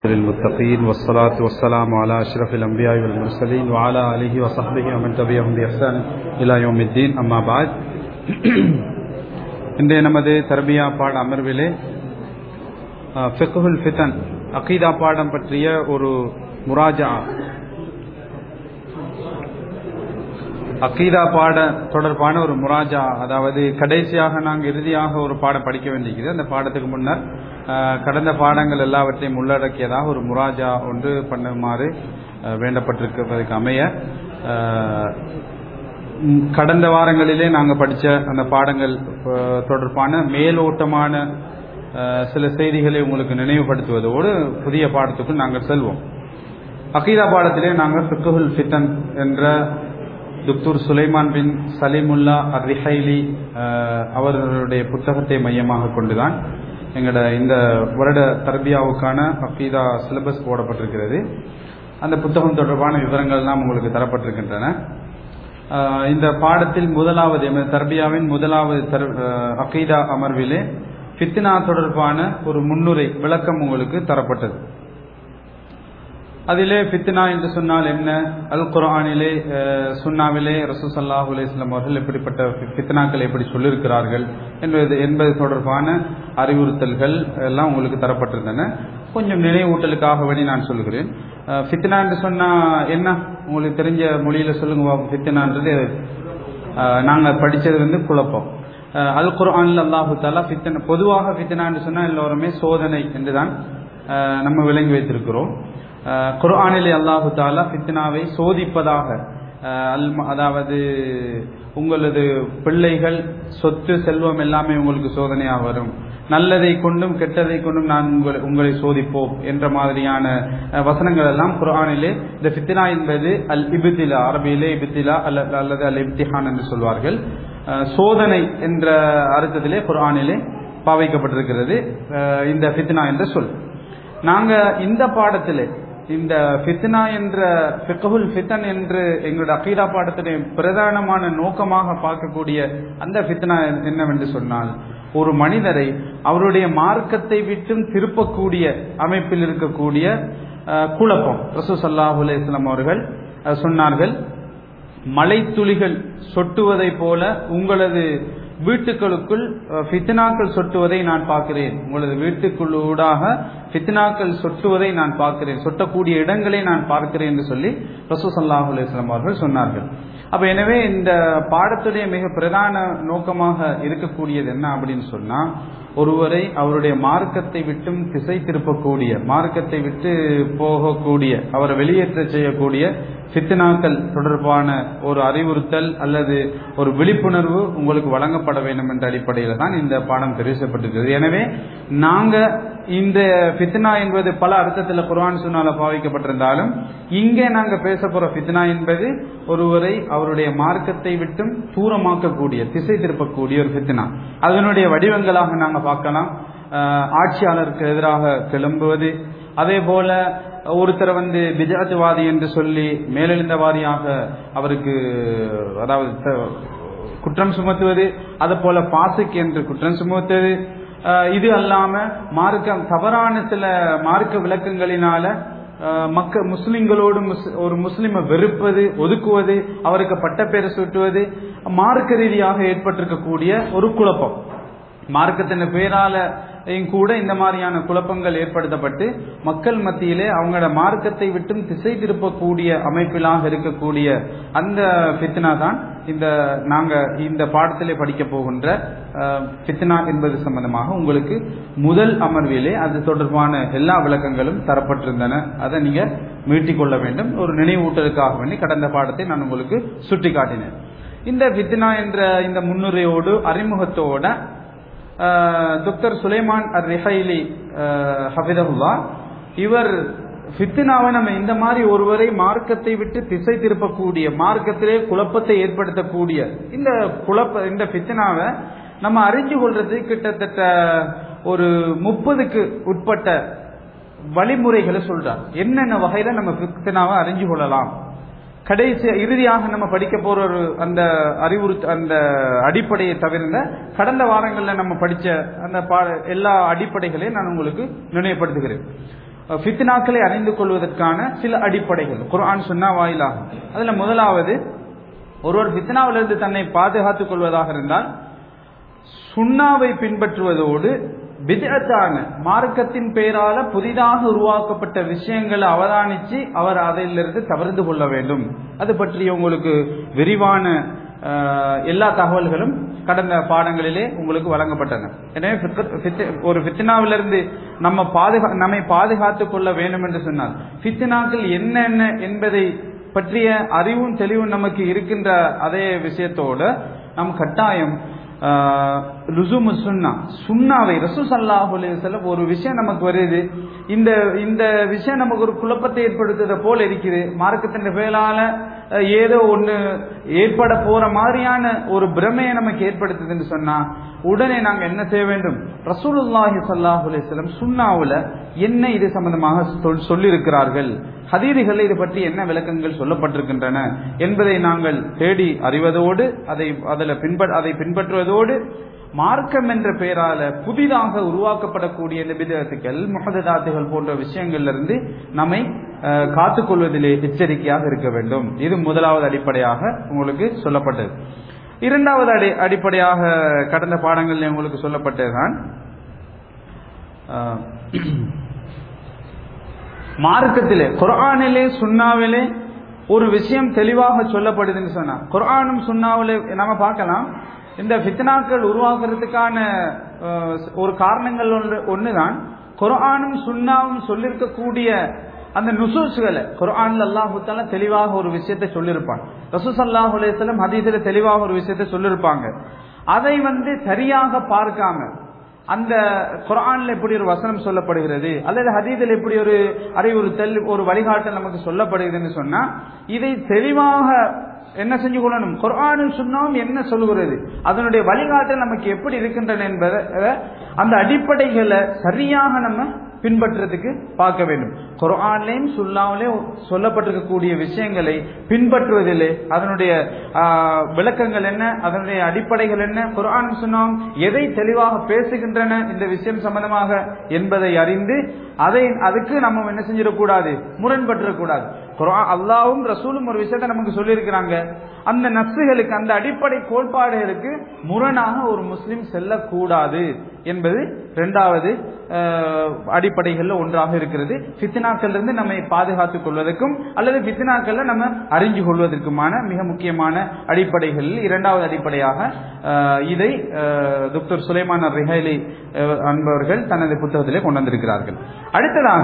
للمتقين والصلاة والسلام على أشرف الأنبياء والمرسلين وعلى آله وصحبه ومن تبعهم بإحسان إلى يوم الدين أما بعد இன்றைய நமது தர்பியா பாட அமர்விலே ஃபிக்ஹுல் ஃபிதன் அகீதா பாடம் பற்றிய ஒரு முராஜா அகீதா பாட தொடர்பான ஒரு முராஜா அதாவது கடைசியாக நாங்கள் இறுதியாக ஒரு பாடம் படிக்க வேண்டியிருக்கிறது அந்த பாடத்துக்கு முன்னர் கடந்த பாடங்கள் எல்லாவற்றையும் உள்ளடக்கியதாக ஒரு முராஜா ஒன்று பண்ணுமாறு வேண்டப்பட்டிருக்கிறதுக்கு அமைய கடந்த வாரங்களிலே நாங்கள் படித்த அந்த பாடங்கள் தொடர்பான மேலோட்டமான சில செய்திகளை உங்களுக்கு நினைவுபடுத்துவதோடு புதிய பாடத்துக்குள் நாங்கள் செல்வோம் அகீதா பாடத்திலே நாங்கள் ஃபிக்குல் ஃபித்தன் என்ற துக்தூர் சுலைமான் பின் சலீமுல்லா அர் ரிஹைலி அவர்களுடைய புத்தகத்தை மையமாக கொண்டுதான் எங்களோட இந்த வருட தர்பியாவுக்கான அக்கீதா சிலபஸ் போடப்பட்டிருக்கிறது அந்த புத்தகம் தொடர்பான விவரங்கள்லாம் உங்களுக்கு தரப்பட்டிருக்கின்றன இந்த பாடத்தில் முதலாவது தர்பியாவின் முதலாவது அக்கீதா அமர்விலே ஃபித்னா தொடர்பான ஒரு முன்னுரை விளக்கம் உங்களுக்கு தரப்பட்டது அதிலே ஃபித்னா என்று சொன்னால் என்ன அல் குரானிலே சுன்னாவிலே ரசூசல்லாஹு அலிஸ்லாம் அவர்கள் எப்படிப்பட்ட ஃபித்னாக்கள் எப்படி சொல்லியிருக்கிறார்கள் என்பது என்பது தொடர்பான அறிவுறுத்தல்கள் எல்லாம் உங்களுக்கு தரப்பட்டிருந்தன கொஞ்சம் நினைவூட்டலுக்காக வேண்டி நான் சொல்கிறேன் ஃபித்னா என்று சொன்னா என்ன உங்களுக்கு தெரிஞ்ச மொழியில சொல்லுங்க ஃபித்னான்றது நாங்கள் படித்தது வந்து குழப்பம் அல் குரான்ல அல்லாஹு தாலா ஃபித்தன பொதுவாக ஃபித்னா என்று சொன்னால் எல்லோருமே சோதனை என்றுதான் நம்ம விளங்கி வைத்திருக்கிறோம் குர்ஆனிலே அல்லாஹு தாலா ஃபித்னாவை சோதிப்பதாக அதாவது உங்களது பிள்ளைகள் சொத்து செல்வம் எல்லாமே உங்களுக்கு சோதனையாக வரும் நல்லதை கொண்டும் கெட்டதை கொண்டும் நான் உங்களை உங்களை சோதிப்போம் என்ற மாதிரியான வசனங்கள் எல்லாம் குரானிலே இந்த ஃபித்னா என்பது அல் இபித்திலா அரபியிலே இபித்திலா அல்ல அல்லது அல் இப்திஹான் என்று சொல்வார்கள் சோதனை என்ற அர்த்தத்திலே குரானிலே பாவைக்கப்பட்டிருக்கிறது இந்த ஃபித்னா என்ற சொல் நாங்க இந்த பாடத்திலே இந்த ஃபித்னா என்ற ஃபிகஹுல் ஃபித்தன் என்று எங்களுடைய அகீதா பாடத்திலே பிரதானமான நோக்கமாக பார்க்கக்கூடிய அந்த ஃபித்னா என்னவென்று சொன்னால் ஒரு மனிதரை அவருடைய மார்க்கத்தை விட்டும் திருப்பக்கூடிய அமைப்பில் இருக்கக்கூடிய குழப்பம் ரசூ சல்லாஹூ அலிஸ்லாம் அவர்கள் சொன்னார்கள் மலை துளிகள் சொட்டுவதை போல உங்களது வீட்டுகளுக்குள் ஃபித்னாக்கள் சொட்டுவதை நான் பார்க்கிறேன் உங்களது வீட்டுக்குள்ளூடாக ஃபித்னாக்கள் சொட்டுவதை நான் பார்க்கிறேன் சொட்டக்கூடிய இடங்களை நான் பார்க்கிறேன் என்று சொல்லி ரசூ சல்லாஹூ அலிஸ்லாம் அவர்கள் சொன்னார்கள் அப்ப எனவே இந்த பாடத்துடைய மிக பிரதான நோக்கமாக இருக்கக்கூடியது என்ன அப்படின்னு சொன்னா ஒருவரை அவருடைய மார்க்கத்தை விட்டும் திசை திருப்பக்கூடிய மார்க்கத்தை விட்டு போகக்கூடிய அவரை வெளியேற்ற செய்யக்கூடிய சித்தனாக்கள் தொடர்பான ஒரு அறிவுறுத்தல் அல்லது ஒரு விழிப்புணர்வு உங்களுக்கு வழங்கப்பட வேண்டும் என்ற அடிப்படையில் தான் இந்த பாடம் தெரிவிக்கப்பட்டிருக்கிறது எனவே நாங்க இந்த ஃபித்னா என்பது பல அர்த்தத்தில் குர்ஆன் சுன்னால பாவிக்கப்பட்டிருந்தாலும் இங்கே நாங்க பேச போற ஃபித்னா என்பது ஒருவரை அவருடைய மார்க்கத்தை விட்டும் தூரமாக்கக்கூடிய திசை திருப்பக்கூடிய ஒரு ஃபித்னா அதனுடைய வடிவங்களாக நாங்க பார்க்கலாம் ஆட்சியாளருக்கு எதிராக கிளம்புவது அதே போல ஒருத்தரை வந்து பிஜாத்துவாதி என்று சொல்லி மேலெழுந்தவாதியாக அவருக்கு அதாவது குற்றம் சுமத்துவது அது போல பாசுக்கு என்று குற்றம் சுமத்துவது இது அல்லாம மார்க்கம் தவறான சில மார்க்க விளக்கங்களினால மக்க முஸ்லிம்களோடு ஒரு முஸ்லிமை வெறுப்பது ஒதுக்குவது அவருக்கு பட்டப்பேரை சூட்டுவது மார்க்க ரீதியாக ஏற்பட்டிருக்கக்கூடிய ஒரு குழப்பம் மார்க்கத்தின் பேரால கூட இந்த மாதிரியான குழப்பங்கள் ஏற்படுத்தப்பட்டு மக்கள் மத்தியிலே அவங்களோட மார்க்கத்தை விட்டும் திசை திருப்பக்கூடிய அமைப்பிலாக இருக்கக்கூடிய அந்த ஃபித்னா தான் இந்த நாங்க இந்த பாடத்திலே படிக்க போகின்ற ஃபித்னா என்பது சம்பந்தமாக உங்களுக்கு முதல் அமர்விலே அது தொடர்பான எல்லா விளக்கங்களும் தரப்பட்டிருந்தன அதை நீங்க மீட்டிக்கொள்ள வேண்டும் ஒரு நினைவூட்டலுக்காக வேண்டி கடந்த பாடத்தை நான் உங்களுக்கு சுட்டி காட்டினேன் இந்த ஃபித்னா என்ற இந்த முன்னுரையோடு அறிமுகத்தோட டாக்டர் சுலைமான் அர் ரிஹைலி ஹபிதகுல்லா இவர் ஃபித்னாவை நம்ம இந்த மாதிரி ஒருவரை மார்க்கத்தை விட்டு திசை திருப்பக்கூடிய மார்க்கத்திலே குழப்பத்தை ஏற்படுத்தக்கூடிய இந்த குழப்ப இந்த ஃபித்னாவை நம்ம அறிஞ்சு கொள்றது கிட்டத்தட்ட ஒரு முப்பதுக்கு உட்பட்ட வழிமுறைகளை சொல்றார் என்னென்ன வகையில நம்ம ஃபித்னாவை அறிஞ்சு கொள்ளலாம் கடைசி இறுதியாக நம்ம படிக்க போற ஒரு அந்த அறிவுறுத்த அந்த அடிப்படையை தவிர்ந்த கடந்த வாரங்களில் நம்ம படிச்ச அந்த பா எல்லா அடிப்படைகளையும் நான் உங்களுக்கு நினைவுபடுத்துகிறேன் ஃபித்னாக்களை அறிந்து கொள்வதற்கான சில அடிப்படைகள் குர்ஆன் சுன்னா வாயிலாகும் அதுல முதலாவது ஒருவர் ஃபித்னாவிலிருந்து தன்னை பாதுகாத்துக் கொள்வதாக இருந்தால் சுண்ணாவை பின்பற்றுவதோடு பிதத்தான மார்க்கத்தின் பெயரால புதிதாக உருவாக்கப்பட்ட விஷயங்களை அவதானிச்சு அவர் அதிலிருந்து தவிர்த்து கொள்ள வேண்டும் அது பற்றி உங்களுக்கு விரிவான அஹ், எல்லா தகவல்களும் கடந்த பாடங்களிலே உங்களுக்கு வழங்கப்பட்டன எனவே ஃபித்ர- ஃபித்- ஒரு ஃபித்னாவிலிருந்து நம்ம பாதுகா நம்மை பாதுகாத்துக் கொள்ள வேண்டும் என்று சொன்னால் ஃபித்னாக்கள் என்னென்ன என்பதை பற்றிய அறிவும் தெளிவும் நமக்கு இருக்கின்ற அதே விஷயத்தோட நம் கட்டாயம் லுசுமு சுன்னா சுன்னாவை ரசூ சல்லாஹு அலைஹி வஸல்லம் ஒரு விஷயம் நமக்கு வருது இந்த இந்த விஷயம் நமக்கு ஒரு குழப்பத்தை ஏற்படுத்துத போல இருக்குது மார்க்கத்தின் பேரால அஹ், ஏதோ ஒண்ணு ஏற்பட போற மாதிரியான ஒரு பிரமையை நமக்கு ஏற்படுத்துதுன்னு சொன்னா உடனே நாங்க என்ன செய்ய வேண்டும் ரசூலுல்லாஹி ஸல்லல்லாஹு அலைஹி வஸல்லம் சுன்னாவுல என்ன இது சம்பந்தமாக சொல்- சொல்லியிருக்கிறார்கள் ஹதீதுகளில் இது பற்றி என்ன விளக்கங்கள் சொல்லப்பட்டிருக்கின்றன என்பதை நாங்கள் தேடி அறிவதோடு அதை அதில் பின்ப அதை பின்பற்றுவதோடு மார்க்கம் என்ற பெயரால புதிதாக உருவாக்கப்படக்கூடிய இந்த பிதத்துக்கள் முகதாத்துகள் போன்ற விஷயங்கள்ல இருந்து நம்மை அஹ், காத்துக்கொள்வதிலே எச்சரிக்கையாக இருக்க வேண்டும் இது முதலாவது அடிப்படையாக உங்களுக்கு சொல்லப்பட்டது இரண்டாவது அடி அடிப்படையாக கடந்த பாடங்களில் உங்களுக்கு சொல்லப்பட்டதுதான் அஹ், மார்க்கத்திலே குர்ஆனிலே சுன்னாவிலே ஒரு விஷயம் தெளிவாக சொல்லப்படுதுன்னு சொன்னா குர்ஆனும் சுன்னாவிலே நாம பார்க்கலாம் இந்த ஃபித்னாக்கள் உருவாக்குறதுக்கான அஹ், ஒரு காரணங்கள் ஒன்று ஒண்ணுதான் குர்ஆனும் சுன்னாவும் சொல்லியிருக்கக்கூடிய அந்த நுசூஸ்களை குர்ஆன்ல அல்லாஹு தஆலா தெளிவாக ஒரு விஷயத்தை சொல்லியிருப்பான் ரசூல் ஸல்லல்லாஹு அலைஹி வஸல்லம் ஹதீஸில் தெளிவாக ஒரு விஷயத்தை சொல்லியிருப்பாங்க அதை வந்து சரியாக பார்க்காம அந்த குர்ஆன்ல எப்படி ஒரு வசனம் சொல்லப்படுகிறது அல்லது ஹதீதில் எப்படி ஒரு அறிவுறுத்தல் ஒரு வழிகாட்டல் நமக்கு சொல்லப்படுகிறதுன்னு சொன்னா இதை தெளிவாக என்ன செஞ்சு கொள்ளணும் குர்ஆனும் சுன்னாவும் என்ன சொல்லுகிறது அதனுடைய வழிகாட்டல் நமக்கு எப்படி இருக்கின்றன என்பதை அந்த அடிப்படைகளை சரியாக நம்ம பின்பற்றுறதுக்கு பார்க்க வேண்டும் குர்ஆன்லையும் சுல்லாவிலையும் சொல்லப்பட்டிருக்கக்கூடிய விஷயங்களை பின்பற்றுவதிலே அதனுடைய ஆஹ், விளக்கங்கள் என்ன அதனுடைய அடிப்படைகள் என்ன குர்ஆன் சுன்னாம் எதை தெளிவாக பேசுகின்றன இந்த விஷயம் சம்பந்தமாக என்பதை அறிந்து அதை அதுக்கு நம்ம என்ன செஞ்சிடக்கூடாது முரண்பற்றக்கூடாது குர்ஆன் அல்லாவும் ரசூலும் ஒரு விஷயத்தை நமக்கு சொல்லியிருக்கிறாங்க அந்த நப்சுகளுக்கு அந்த அடிப்படை கோட்பாடுகளுக்கு முரணாக ஒரு முஸ்லிம் செல்லக்கூடாது என்பது இரண்டாவது அஹ், அடிப்படைகள்ல ஒன்றாக இருக்கிறது ஃபித்னாக்கள் இருந்து நம்மை பாதுகாத்துக் கொள்வதற்கும் அல்லது ஃபித்னாக்கள்ல நம்ம அறிஞ்சு கொள்வதற்குமான மிக முக்கியமான அடிப்படைகளில் இரண்டாவது அடிப்படையாக அஹ், இதை அஹ், டாக்டர் சுலைமான் ரிஹைலி அஹ், அன்பவர்கள் தனது புத்தகத்திலே கொண்டு வந்திருக்கிறார்கள் அடுத்ததாக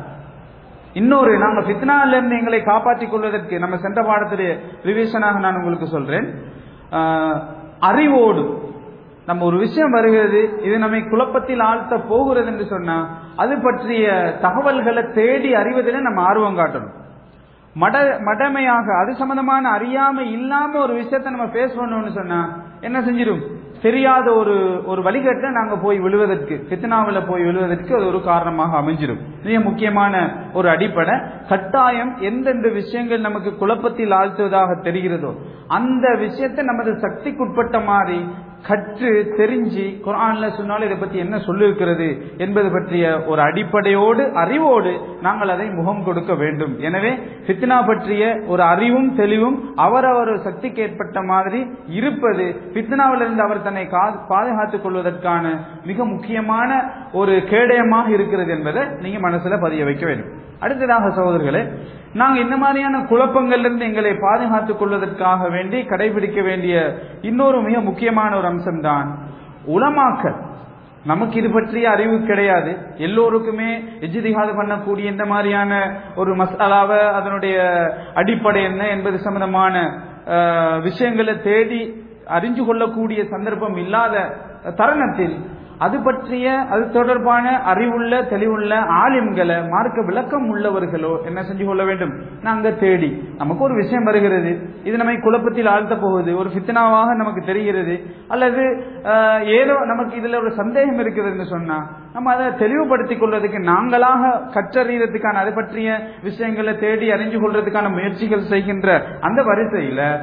இன்னொரு நாங்க ஃபித்னால இருந்து எங்களை காப்பாற்றிக் கொள்வதற்கு நம்ம சென்ற பாடத்திலே ரிவிஷனாக நான் உங்களுக்கு சொல்றேன் ஆஹ், அறிவோடு நம்ம ஒரு விஷயம் வருகிறது இது நம்மை குழப்பத்தில் ஆழ்த்த போகிறது என்று சொன்னா அது பற்றிய தகவல்களை தேடி அறிவதிலே நம்ம ஆர்வம் காட்டணும் மட மடமையாக அது சம்பந்தமான அறியாமை இல்லாம ஒரு விஷயத்தை நம்ம ஃபேஸ் பண்ணோம்னு சொன்னா என்ன செஞ்சிடும் தெரியாத ஒரு ஒரு வழிகட்ட நாங்க போய் விழுவதற்கு ஃபித்னாவுல போய் விழுவதற்கு அது ஒரு காரணமாக அமைஞ்சிடும் மிக முக்கியமான ஒரு அடிப்படை கட்டாயம் எந்தெந்த விஷயங்கள் நமக்கு குழப்பத்தில் ஆழ்த்துவதாக தெரிகிறதோ அந்த விஷயத்தை நமது சக்திக்குட்பட்ட மாதிரி கற்று தெரிஞ்சு குர்ஆன்ல சொன்னாலும் இதை பத்தி என்ன சொல்லியிருக்கிறது என்பது பற்றிய ஒரு அடிப்படையோடு அறிவோடு நாங்கள் அதை முகம் கொடுக்க வேண்டும் எனவே ஃபித்னா பற்றிய ஒரு அறிவும் தெளிவும் அவரவர் சக்திக்கு ஏற்பட்ட மாதிரி இருப்பது ஃபித்னாவிலிருந்து அவர் தன்னை கா- பாதுகாத்துக் கொள்வதற்கான மிக முக்கியமான ஒரு கேடயமாக இருக்கிறது என்பதை நீங்க மனசுல பதிய வைக்க வேண்டும் அடுத்ததாக சகோதரர்களே நாங்கள் இந்த மாதிரியான குழப்பங்களிலிருந்து எங்களை பாதுகாத்துக் கொள்வதற்காக வேண்டி கடைபிடிக்க வேண்டிய இன்னொரு மிக முக்கியமான ஒரு அம்சம்தான் உலமாக்கல் நமக்கு இது பற்றிய அறிவு கிடையாது எல்லோருக்குமே எஜிதிகாது பண்ணக்கூடிய இந்த மாதிரியான ஒரு மசாலாவை அதனுடைய அடிப்படை என்ன என்பது சம்பந்தமான அஹ், விஷயங்களை தேடி அறிஞ்சு கொள்ளக்கூடிய சந்தர்ப்பம் இல்லாத தருணத்தில் அது பற்றிய அது தொடர்பான அறிவுள்ள தெளிவுள்ள ஆலிம்களை மார்க்க விளக்கம் உள்ளவர்களோ என்ன செஞ்சு கொள்ள வேண்டும் நாங்க தேடி நமக்கு ஒரு விஷயம் வருகிறது இது நம்மை குழப்பத்தில் ஆழ்த்த போகுது ஒரு ஃபித்னாவாக நமக்கு தெரிகிறது அல்லது ஆஹ், ஏதோ நமக்கு இதுல ஒரு சந்தேகம் இருக்குதுன்னு சொன்னா நம்ம அதை தெளிவுபடுத்திக் கொள்வதற்கு நாங்களாக கற்றறியறதுக்கான அதை பற்றிய விஷயங்களை தேடி அறிஞ்சு கொள்றதுக்கான முயற்சிகள் செய்கின்ற அந்த வரிசையில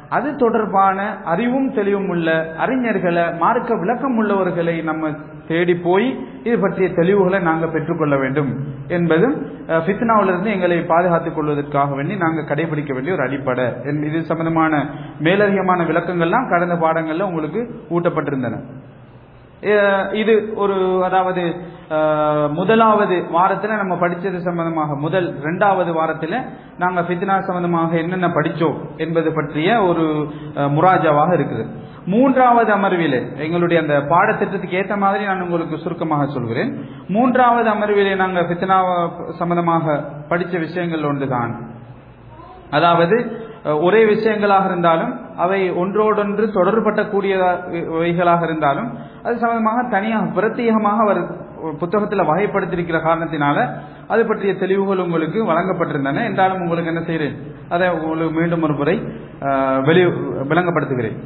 அது தொடர்பான அறிவும் தெளிவும் உள்ள அறிஞர்களை மார்க்க விளக்கம் உள்ளவர்களை நம்ம தேடி போய் இது பற்றிய தெளிவுகளை நாங்கள் பெற்றுக்கொள்ள வேண்டும் என்பதும் அஹ், ஃபித்னாவிலிருந்து எங்களை பாதுகாத்துக் கொள்வதற்காக வேண்டி நாங்கள் கடைபிடிக்க வேண்டிய ஒரு அடிப்படை என் இது சம்பந்தமான மேலதிகமான விளக்கங்கள்லாம் கடந்த பாடங்கள்ல உங்களுக்கு ஊட்டப்பட்டிருந்தன அஹ் இது ஒரு அதாவது அஹ், முதலாவது வாரத்துல நம்ம படிச்சது சம்பந்தமாக முதல் இரண்டாவது வாரத்துல நாங்க ஃபித்னா சம்பந்தமாக என்னென்ன படிச்சோம் என்பது பற்றிய ஒரு அஹ், முராஜாவாக இருக்குது மூன்றாவது அமர்விலே எங்களுடைய அந்த பாடத்திட்டத்துக்கு ஏற்ற மாதிரி நான் உங்களுக்கு சுருக்கமாக சொல்கிறேன் மூன்றாவது அமர்விலே நாங்க ஃபித்னா சம்பந்தமாக படிச்ச விஷயங்கள் ஒன்றுதான் அதாவது அஹ், ஒரே விஷயங்களாக இருந்தாலும் அவை ஒன்றோடொன்று தொடர்பட்ட கூடியவைகளாக இருந்தாலும் அது சம்பந்தமாக தனியாக பிரத்யேகமாக அவர் புத்தகத்தில் வகைப்படுத்தியிருக்கிற காரணத்தினால அது பற்றிய தெளிவுகள் உங்களுக்கு வழங்கப்பட்டிருந்தன என்றாலும் உங்களுக்கு என்ன செய்கிறேன் அதை உங்களுக்கு மீண்டும் ஒரு முறை அஹ், வெளி விளங்கப்படுத்துகிறேன்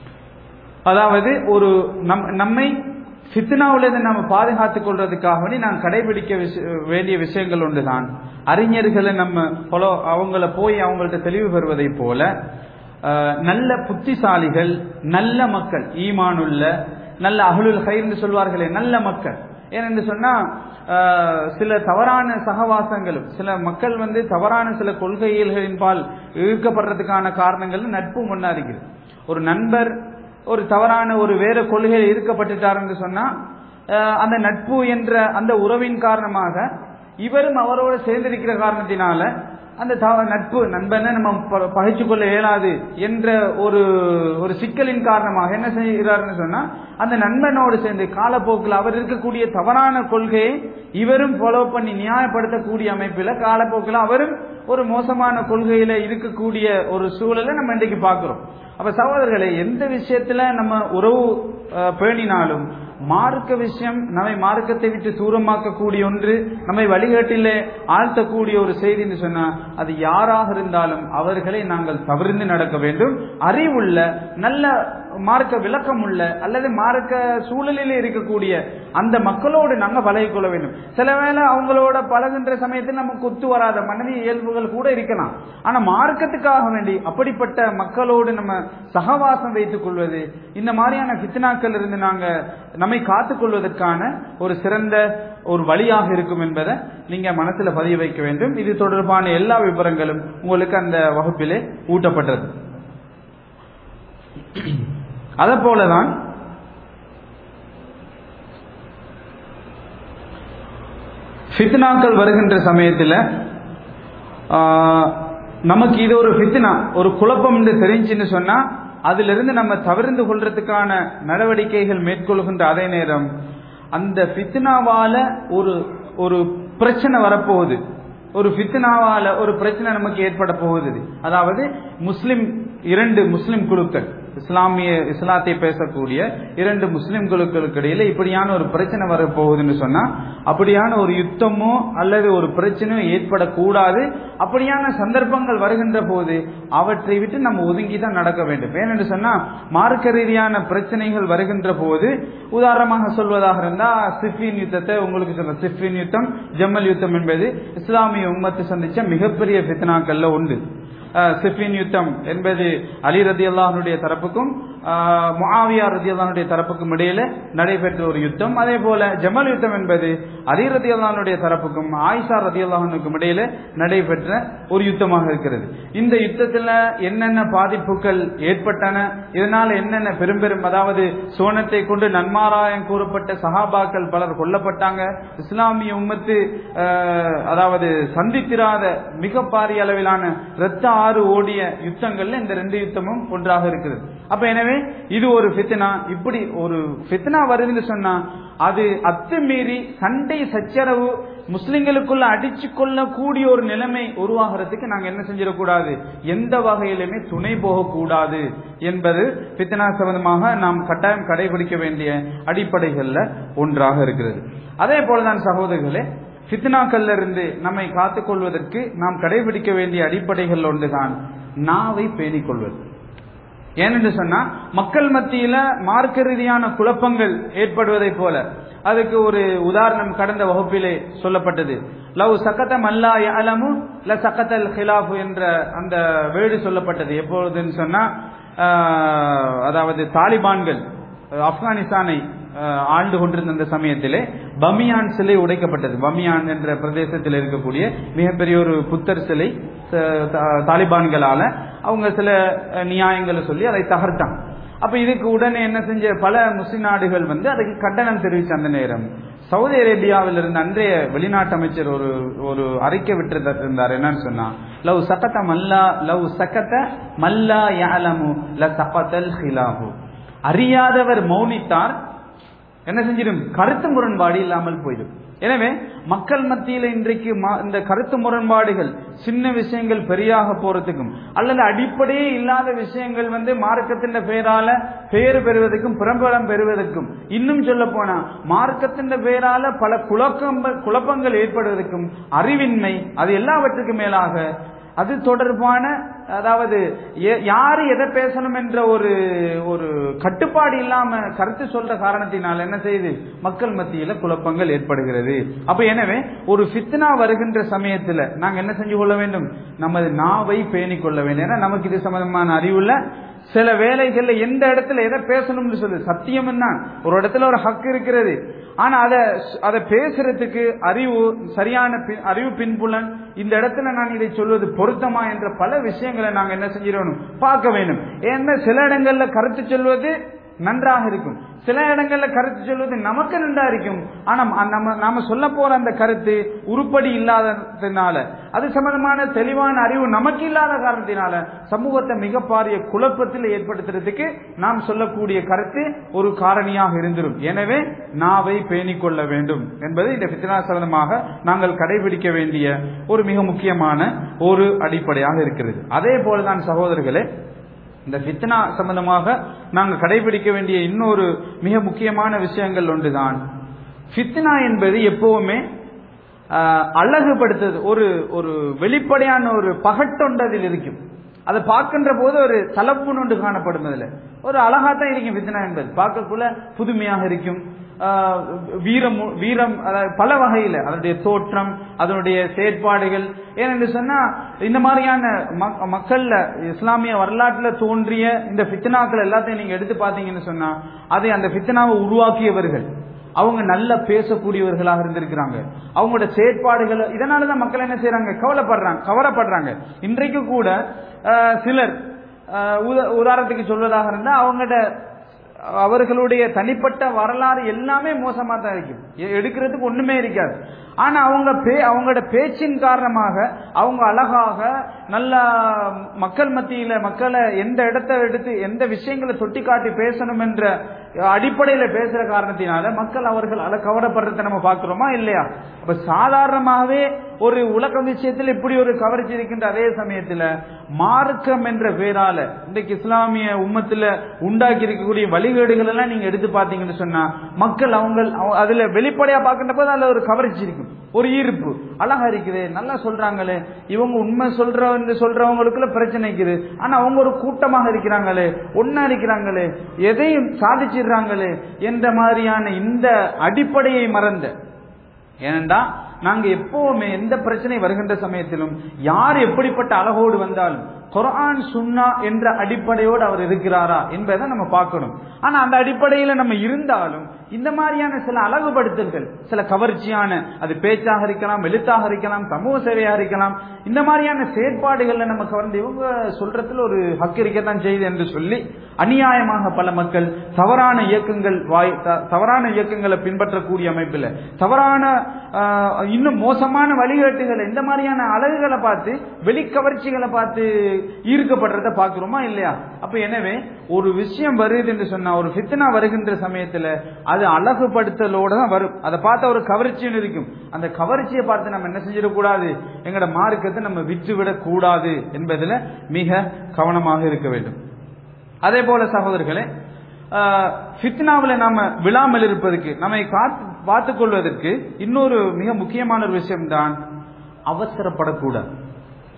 அதாவது ஒரு நம் நம்மை ஃபித்னாவிலிருந்து நம்ம பாதுகாத்துக் கொள்றதுக்காக வேண்டி நாம் கடைபிடிக்க விஷ- வேண்டிய விஷயங்கள் ஒன்றுதான் அறிஞர்களை நம்ம follow அவங்கள போய் அவங்கள்ட்ட தெளிவு பெறுவதை போல அஹ், நல்ல புத்திசாலிகள் நல்ல மக்கள் ஈமானுள்ள நல்ல அகலுல் ஹைர்னு சொல்வார்களே நல்ல மக்கள் ஏனென்று சொன்னா அஹ், சில தவறான சகவாசங்களும் சில மக்கள் வந்து தவறான சில கொள்கைகளின் பால் ஈர்க்கப்படுறதுக்கான காரணங்கள் நட்பு முன்னா இருக்குது ஒரு நண்பர் ஒரு தவறான ஒரு வேற கொள்கையில் ஈர்க்கப்பட்டுட்டாருன்னு சொன்னா அஹ், அந்த நட்பு என்ற அந்த உறவின் காரணமாக இவரும் அவரோடு சேர்ந்திருக்கிற காரணத்தினால அந்த தவ- நட்பு நண்பனை நம்ம ப- பகைச்சுக் கொள்ள இயலாது என்ற ஒரு ஒரு சிக்கலின் காரணமாக என்ன செய்கிறாருன்னு சொன்னா அந்த நண்பனோடு சேர்ந்து காலப்போக்கில் அவர் இருக்கக்கூடிய தவறான கொள்கையை இவரும் ஃபாலோ பண்ணி நியாயப்படுத்தக்கூடிய அமைப்பில் காலப்போக்கில் அவரும் ஒரு மோசமான கொள்கையில இருக்கக்கூடிய ஒரு சூழலை நம்ம இன்றைக்கு பார்க்கிறோம் அப்ப சகோதரர்களே எந்த விஷயத்துல நம்ம உறவு அஹ், பேணினாலும் மார்க்க விஷயம் நம்மை மார்க்கத்தை விட்டு தூரமாக்கக்கூடிய ஒன்று நம்மை வழிகாட்டிலே ஆழ்த்தக்கூடிய ஒரு செய்தின்னு சொன்னா அது யாராக இருந்தாலும் அவர்களை நாங்கள் தவிர்த்து நடக்க வேண்டும் அறிவுள்ள நல்ல மார்க்க விளக்கம் உள்ள அல்லது மார்க்க சூழலில் இருக்கக்கூடிய அந்த மக்களோடு நாங்கள் பழகிக்கொள்ள வேண்டும் சில வேளை அவங்களோட பழகுன்ற சமயத்தில் நமக்கு ஒத்து வராத மனித இயல்புகள் கூட இருக்கலாம் ஆனா மார்க்கத்துக்காக வேண்டி அப்படிப்பட்ட மக்களோடு நம்ம சகவாசம் வைத்துக் கொள்வது இந்த மாதிரியான ஃபித்னாக்கள் இருந்து நாங்க நம்மை காத்துக் கொள்வதற்கான ஒரு சிறந்த ஒரு வழியாக இருக்கும் என்பதை நீங்க மனசுல பதிய வைக்க வேண்டும் இது தொடர்பான எல்லா விவரங்களும் உங்களுக்கு அந்த வகுப்பிலே ஊட்டப்பட்டது அதை போலதான் ஃபித்னாக்கள் வருகின்ற சமயத்தில் நமக்கு இது ஒரு ஃபித்னா ஒரு குழப்பம் என்று தெரிஞ்சுன்னு சொன்னா அதிலிருந்து நம்ம தவிர்ந்து கொள்றதுக்கான நடவடிக்கைகள் மேற்கொள்கின்ற அதே நேரம் அந்த ஃபித்னாவால ஒரு ஒரு பிரச்சனை வரப்போகுது ஒரு ஃபித்னாவால ஒரு பிரச்சனை நமக்கு ஏற்பட போகுது அதாவது முஸ்லிம் இரண்டு முஸ்லிம் குழுக்கள் இஸ்லாமிய இஸ்லாத்தை பேசக்கூடிய இரண்டு முஸ்லிம் குழுக்களுக்கு இடையில இப்படியான ஒரு பிரச்சனை வரப்போகுதுன்னு சொன்னா அப்படியான ஒரு யுத்தமோ அல்லது ஒரு பிரச்சனையோ ஏற்படக்கூடாது அப்படியான சந்தர்ப்பங்கள் வருகின்ற போது அவற்றை விட்டு நம்ம ஒதுங்கி தான் நடக்க வேண்டும் ஏனென்று சொன்னா மார்க்க ரீதியான பிரச்சனைகள் வருகின்ற போது உதாரணமாக சொல்வதாக இருந்தா சிஃபின் யுத்தத்தை உங்களுக்கு சொல்ல சிஃபின் யுத்தம் ஜம்மல் யுத்தம் என்பது இஸ்லாமிய உம்மத்து சந்திச்ச மிகப்பெரிய ஃபித்னாக்கள்ல உண்டு அஹ், சிஃபின் யுத்தம் என்பது அலி ரதி அல்லாஹனுடைய தரப்புக்கும் அஹ், முஆவியா ரதி அல்லாஹனுடைய தரப்புக்கும் இடையில நடைபெற்ற ஒரு யுத்தம் அதே போல ஜமல் யுத்தம் என்பது அலி ரதி அல்லாஹனுடைய தரப்புக்கும் ஆயிஷா ரதி அல்லாஹனுக்கும் இடையில நடைபெற்ற ஒரு யுத்தமாக இருக்கிறது இந்த யுத்தத்துல என்னென்ன பாதிப்புகள் ஏற்பட்டன இதனால என்னென்ன பெரும் பெரும் அதாவது சோனத்தை கொண்டு நன்மாராயம் கூறப்பட்ட சஹாபாக்கள் பலர் கொல்லப்பட்டாங்க இஸ்லாமிய உம்மத்து அஹ், அதாவது சந்தித்திராத மிக பாரிய அளவிலான இரத்த ஆறு ஓடிய யுத்தங்கள்ல இந்த ரெண்டு யுத்தமும் ஒன்றாக இருக்குது அப்ப எனவே இது ஒரு ஃபித்னா இப்படி ஒரு ஃபித்னா வருதுன்னு சொன்னா அது அத்துமீறி சண்டை சச்சரவு முஸ்லிம்களுக்குள்ள அடிச்சு கொள்ளக்கூடிய ஒரு நிலைமை உருவாகிறதுக்கு நாங்க என்ன செஞ்சிடக்கூடாது எந்த வகையிலுமே துணை போகக்கூடாது என்பது ஃபித்னா சம்பந்தமாக நாம் கட்டாயம் கடைபிடிக்க வேண்டிய அடிப்படைகள்ல ஒன்றாக இருக்கிறது அதே போலதான் சகோதரர்களே ஃபித்னாக்கள்ல இருந்து நம்மை காத்துக்கொள்வதற்கு நாம் கடைபிடிக்க வேண்டிய அடிப்படைகள் ஒன்றுதான் நாவை பேணிக் கொள்வது ஏனென்று சொன்னா மக்கள் மத்தியில மார்க்க ரீதியான குழப்பங்கள் ஏற்படுவதை போல அதுக்கு ஒரு உதாரணம் கடந்த வகுப்பிலே சொல்லப்பட்டது லவ் சக்கத்தம் அல்லா அலமு ல சக்கத்தல் ஹிலாஃபு என்ற அந்த வேடு சொல்லப்பட்டது எப்பொழுதுன்னு சொன்னா ஆஹ், அதாவது தாலிபான்கள் அஹ், ஆப்கானிஸ்தானை அஹ், ஆண்டு கொண்டிருந்த அந்த சமயத்திலே பமியான் சிலை உடைக்கப்பட்டது பமியான் என்ற பிரதேசத்தில் இருக்கக்கூடிய மிகப்பெரிய ஒரு புத்தர் சிலை ச- தா- தாலிபான்களால அவங்க சில அஹ், நியாயங்களை சொல்லி அதை தகர்த்தாங்க அப்ப இதுக்கு உடனே என்ன செஞ்ச பல முஸ்லிம் நாடுகள் வந்து அதுக்கு கண்டனம் தெரிவிச்ச அந்த நேரம் சவுதி அரேபியாவில் இருந்த அன்றைய வெளிநாட்டு அமைச்சர் ஒரு ஒரு அறிக்கை விட்டு இருந்தார் என்னன்னு சொன்னா லவ் சக்கத்த மல்லா லவ் சக்கத்த மல்லா யாலமு ல சகத்தல் ஹிலாஹு அறியாதவர் மௌனித்தார் என்ன செஞ்சிடும் கருத்து முரண்பாடு இல்லாமல் போயிடும் எனவே மக்கள் மத்தியில் இன்றைக்கு ம- இந்த கருத்து முரண்பாடுகள் சின்ன விஷயங்கள் பெரியாக போறதுக்கும் அல்லது அடிப்படையே இல்லாத விஷயங்கள் வந்து மார்க்கத்தின் பெயரால பெயர் பெறுவதற்கும் பிரபலம் பெறுவதற்கும் இன்னும் சொல்ல போனா மார்க்கத்தின் பெயரால பல குழப்பம் குழப்பங்கள் ஏற்படுவதற்கும் அறிவின்மை அது எல்லாவற்றுக்கும் மேலாக அது தொடர்பான அதாவது எ- யாரு எதை பேசணும் என்ற ஒரு ஒரு கட்டுப்பாடு இல்லாம கருத்து சொல்ற காரணத்தினால் என்ன செய்யுது மக்கள் மத்தியில குழப்பங்கள் ஏற்படுகிறது அப்ப எனவே ஒரு ஃபித்னா வருகின்ற சமயத்துல நாங்க என்ன செஞ்சு கொள்ள வேண்டும் நமது நாவை பேணிக் கொள்ள வேண்டும் ஏன்னா நமக்கு இது சம்பந்தமான அறிவுள்ள சில வேலைகள்ல எந்த இடத்துல எதை பேசணும்னு சொல்லு சத்தியம் தான் ஒரு இடத்துல ஒரு ஹக்கு இருக்கிறது ஆனா அதை அதை பேசுறதுக்கு அறிவு சரியான பி- அறிவு பின்புலன் இந்த இடத்துல நான் இதை சொல்வது பொருத்தமா என்ற பல விஷயங்களை நாங்க என்ன செஞ்சிடணும் பார்க்க வேண்டும் ஏன்னா சில இடங்கள்ல கருத்து சொல்வது நன்றாக இருக்கும் சில இடங்கள்ல கருத்து சொல்வது நமக்கு நன்றா இருக்கும் ஆனா ம- நம்ம நாம சொல்ல போற அந்த கருத்து உருப்படி இல்லாததுனால அது சம்பந்தமான தெளிவான அறிவு நமக்கு இல்லாத காரணத்தினால சமூகத்தை மிக பாரிய குழப்பத்தில் ஏற்படுத்துறதுக்கு நாம் சொல்லக்கூடிய கருத்து ஒரு காரணியாக இருந்திரும் எனவே நாவை பேணிக் கொள்ள வேண்டும் என்பது இந்த பித்னா சம்பந்தமாக நாங்கள் கடைபிடிக்க வேண்டிய ஒரு மிக முக்கியமான ஒரு அடிப்படையாக இருக்கிறது அதே போலதான் சகோதரர்களே இந்த ஃபித்னா சம்பந்தமாக நாங்கள் கடைபிடிக்க வேண்டிய இன்னொரு மிக முக்கியமான விஷயங்கள் ஒன்றுதான் ஃபித்னா என்பது எப்பவுமே ஆஹ், அழகுபடுத்துறது ஒரு ஒரு வெளிப்படையான ஒரு பகட்டொண்டதில் இருக்கும் அதை பார்க்கின்ற போது ஒரு தலப்புண் ஒன்று காணப்படும் அதுல ஒரு அழகா தான் இருக்கும் ஃபித்னா என்பது பார்க்கக்குள்ள புதுமையாக இருக்கும் ஆஹ், வீரம் வீரம் அதாவது பல வகையில அதனுடைய தோற்றம் அதனுடைய செயற்பாடுகள் ஏனென்று சொன்னா இந்த மாதிரியான மக்- மக்கள்ல இஸ்லாமிய வரலாற்றுல தோன்றிய இந்த ஃபித்னாக்கள் எல்லாத்தையும் நீங்க எடுத்து பார்த்தீங்கன்னு சொன்னா அதை அந்த ஃபித்னாவை உருவாக்கியவர்கள் அவங்க நல்ல பேசக்கூடியவர்களாக இருந்திருக்கிறாங்க அவங்களோட செயற்பாடுகள் இதனாலதான் மக்கள் என்ன செய்யறாங்க கவலைப்படுறாங்க கவரப்படுறாங்க இன்றைக்கு கூட ஆஹ், சிலர் ஆஹ், உத- உதாரணத்துக்கு சொல்வதாக இருந்தா அவங்களோட அவர்களுடைய தனிப்பட்ட வரலாறு எல்லாமே மோசமா தான் இருக்கும் எ- எடுக்கிறதுக்கு ஒண்ணுமே இருக்காது ஆனா அவங்க பே- அவங்களோட பேச்சின் காரணமாக அவங்க அழகாக நல்ல மக்கள் மத்தியில மக்களை எந்த இடத்தை எடுத்து எந்த விஷயங்களை தொட்டி காட்டி பேசணும் என்ற அடிப்படையில பேசுற காரணத்தினால மக்கள் அவர்கள் அல கவரப்படுறதை நம்ம பார்க்கிறோமா இல்லையா அப்ப சாதாரணமாகவே ஒரு உலக விஷயத்தில் இப்படி ஒரு கவர்ச்சி இருக்கின்ற அதே சமயத்துல மார்க்கம் என்ற பேரால இன்றைக்கு இஸ்லாமிய உம்மத்துல உண்டாக்கி இருக்கக்கூடிய வழிகேடுகள் எல்லாம் நீங்க எடுத்து பார்த்தீங்கன்னு சொன்னா மக்கள் அவங்க அவ- அதுல வெளிப்படையா பார்க்கின்ற போது அதுல ஒரு கவர்ச்சி இருக்கும் ஒரு ஈர்ப்பு அழகா இருக்குது நல்லா சொல்றாங்களே இவங்க உண்மை சொல்ற சொல்றவங்களுக்குள்ள பிரச்சனை இருக்குது ஆனா அவங்க ஒரு கூட்டமாக இருக்கிறாங்களே ஒன்னா இருக்கிறாங்களே எதையும் சாதிச்சிடுறாங்களே என்ற மாதிரியான இந்த அடிப்படையை மறந்த ஏனென்றா நாங்க எப்பவுமே எந்த பிரச்சனை வருகின்ற சமயத்திலும் யார் எப்படிப்பட்ட அழகோடு வந்தாலும் குர்ஆன் சுன்னா என்ற அடிப்படையோடு அவர் இருக்கிறாரா என்பதை நம்ம பார்க்கணும் ஆனா அந்த அடிப்படையில நம்ம இருந்தாலும் இந்த மாதிரியான சில அழகுபடுத்தல்கள் சில கவர்ச்சியான அது பேச்சாக இருக்கலாம் எழுத்தாக இருக்கலாம் சமூக சேவையாக இருக்கலாம் இந்த மாதிரியான செயற்பாடுகள்ல நம்ம கவர்ந்து இவங்க சொல்றதுல ஒரு ஹக்கு இருக்கத்தான் செய்யுது என்று சொல்லி அநியாயமாக பல மக்கள் தவறான இயக்கங்கள் வாய் த- தவறான இயக்கங்களை பின்பற்றக்கூடிய அமைப்பில் தவறான ஆஹ், இன்னும் மோசமான வழிகாட்டுகளை இந்த மாதிரியான அழகுகளை பார்த்து வெளிக்கவர்ச்சிகளை பார்த்து ஈர்க்கப்படுறத பார்க்கிறோமா இல்லையா அப்ப எனவே ஒரு விஷயம் வருது என்று சொன்னா ஒரு ஃபித்னா வருகின்ற சமயத்துல அது அழகுபடுத்தலோட தான் வரும் அதை பார்த்த ஒரு கவர்ச்சியும் இருக்கும் அந்த கவர்ச்சியை பார்த்து நம்ம என்ன செஞ்சிடக்கூடாது எங்களோட மார்க்கத்தை நம்ம விட்டுவிடக் கூடாது என்பதுல மிக கவனமாக இருக்க வேண்டும் அதே போல சகோதரர்களே ஃபித்னாவில் நாம விழாமல் இருப்பதற்கு நம்மை காத்து பார்த்துக் கொள்வதற்கு இன்னொரு மிக முக்கியமான ஒரு விஷயம்தான் அவசரப்படக்கூடாது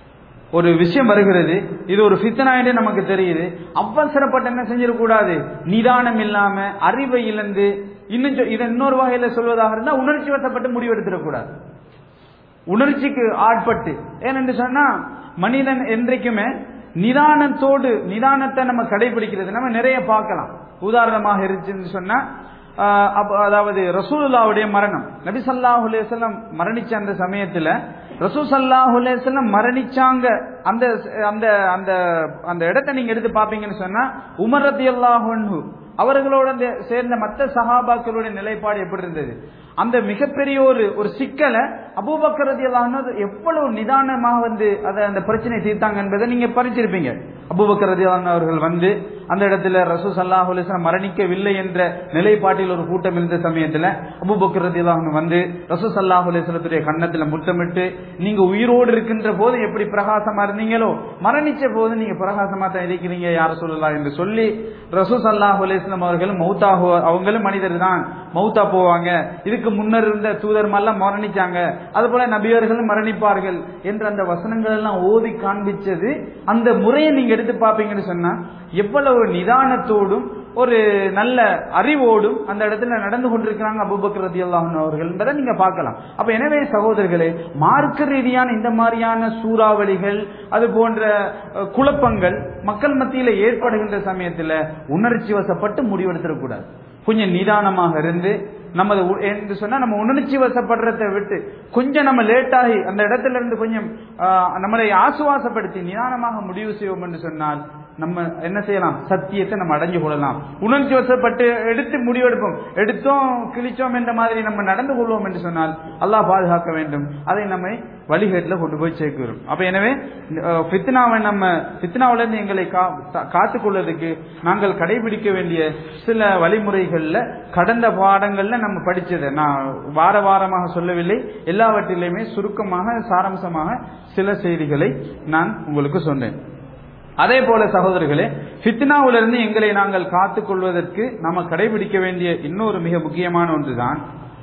ஒரு விஷயம் வருகிறது இது ஒரு ஃபித்னா என்று நமக்கு தெரியுது அவசரப்பட்டு என்ன செஞ்சிடக்கூடாது நிதானம் இல்லாம அறிவை இழந்து இன்னும் சொ- இதை இன்னொரு வகையில சொல்வதாக இருந்தா உணர்ச்சி வசப்பட்டு முடிவெடுத்துடக்கூடாது உணர்ச்சிக்கு ஆட்பட்டு ஏனென்று சொன்னா மனிதன் என்றைக்குமே நிதானத்தோடு நிதானத்தை நம்ம கடைபிடிக்கிறது நம்ம நிறைய பார்க்கலாம் உதாரணமாக இருந்துச்சுன்னு சொன்னா ஆஹ், அப்ப- அதாவது ரசூலுல்லாவுடைய மரணம் நபி ஸல்லல்லாஹு அலைஹி வஸல்லம் மரணிச்ச அந்த சமயத்துல ரசூல் ஸல்லல்லாஹு அலைஹி வஸல்லம் மரணிச்சாங்க அந்த அந்த அந்த அந்த இடத்தை நீங்க எடுத்து பாப்பீங்கன்னு சொன்னா உமர் ரலியல்லாஹு அன்ஹு அவர்களோட இந்த- சேர்ந்த மற்ற சஹாபாக்களுடைய நிலைப்பாடு எப்படி இருந்தது அந்த மிகப்பெரிய ஒரு ஒரு சிக்கலை அபூபக்கர் ரலியல்லாஹு அன்ஹு எவ்வளவு நிதானமாக வந்து அதை அந்த பிரச்சனையை தீர்த்தாங்க என்பதை நீங்க பறிச்சிருப்பீங்க அபூபக்கர் ரலியல்லாஹு அன்ஹு அவர்கள் வந்து அந்த இடத்துல ரசூல் ஸல்லல்லாஹு அலைஹி வஸல்லம் மரணிக்கவில்லை என்ற நிலைப்பாட்டில் ஒரு கூட்டம் இருந்த சமயத்துல அபூபக்கர் ரலியல்லாஹு அன்ஹு வந்து ரசூல் ஸல்லல்லாஹு அலைஹி வஸல்லத்துடைய கன்னத்துல முத்தமிட்டு நீங்க உயிரோடு இருக்கின்ற போது எப்படி பிரகாசமா இருந்தீங்களோ மரணிச்ச போது நீங்க பிரகாசமா தான் இருக்கிறீங்க யார சொல்லலாம் என்று சொல்லி ரசூல் ஸல்லல்லாஹு அலைஹி வஸல்லம் அவர்கள் மௌத்தாகு அவங்களும் மனிதர் தான் மௌத்தா போவாங்க இதுக்கு முன்னர் இருந்த தூதர்மாரெல்லாம் மரணிச்சாங்க அதுபோல நபியர்களும் மரணிப்பார்கள் என்ற அந்த வசனங்கள் எல்லாம் ஓதி காண்பிச்சது அந்த முறையை நீங்க எடுத்து பார்ப்பீங்கன்னு சொன்னா எவ்வளவு நிதானத்தோடும் ஒரு நல்ல அறிவோடும் அந்த இடத்துல நடந்து கொண்டிருக்கிறாங்க அபூபக்கர் ரலியல்லாஹு அன்ஹு அவர்கள் என்பதை நீங்க பார்க்கலாம் அப்ப எனவே சகோதரர்களே மார்க்க ரீதியான இந்த மாதிரியான சூறாவளிகள் அது போன்ற அஹ், குழப்பங்கள் மக்கள் மத்தியில ஏற்படுகின்ற சமயத்துல உணர்ச்சி வசப்பட்டு முடிவெடுத்துடக்கூடாது கொஞ்சம் நிதானமாக இருந்து நமது உ- என்று சொன்னா நம்ம உணர்ச்சி வசப்படுறதை விட்டு கொஞ்சம் நம்ம லேட் ஆகி அந்த இடத்துல இருந்து கொஞ்சம் ஆஹ், நம்மளை ஆசுவாசப்படுத்தி நிதானமாக முடிவு செய்வோம் என்று சொன்னால் நம்ம என்ன செய்யலாம் சத்தியத்தை நம்ம அடைஞ்சு கொள்ளலாம் உணர்ச்சி வசப்பட்டு எடுத்து முடிவெடுப்போம் எடுத்தோம் கிழிச்சோம் என்ற மாதிரி நம்ம நடந்து கொள்வோம் என்று சொன்னால் அல்லாஹ் பாதுகாக்க வேண்டும் அதை நம்மை வழிகேட்டில் கொண்டு போய் சேர்க்கிறோம் அப்ப எனவே அஹ், ஃபித்னாவை நம்ம ஃபித்னாவிலிருந்து எங்களை கா தா- காத்துக்கொள்வதற்கு நாங்கள் கடைபிடிக்க வேண்டிய சில வழிமுறைகள்ல கடந்த பாடங்கள்ல நம்ம படிச்சதை நான் வார வாரமாக சொல்லவில்லை எல்லாவற்றிலையுமே சுருக்கமாக சாராம்சமாக சில செய்திகளை நான் உங்களுக்கு சொன்னேன் அதே போல சகோதரர்களே ஃபித்னாவிலிருந்து எங்களை நாங்கள் காத்துக் கொள்வதற்கு நாம கடைபிடிக்க வேண்டிய இன்னொரு மிக முக்கியமான ஒன்றுதான்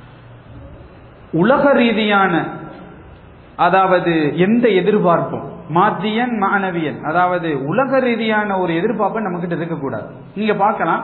உலக ரீதியான அதாவது எந்த எதிர்பார்ப்பும் மாத்தியன் மாணவியன் அதாவது உலக ரீதியான ஒரு எதிர்பார்ப்பை நம்ம கிட்ட இருக்கக்கூடாது நீங்க பார்க்கலாம்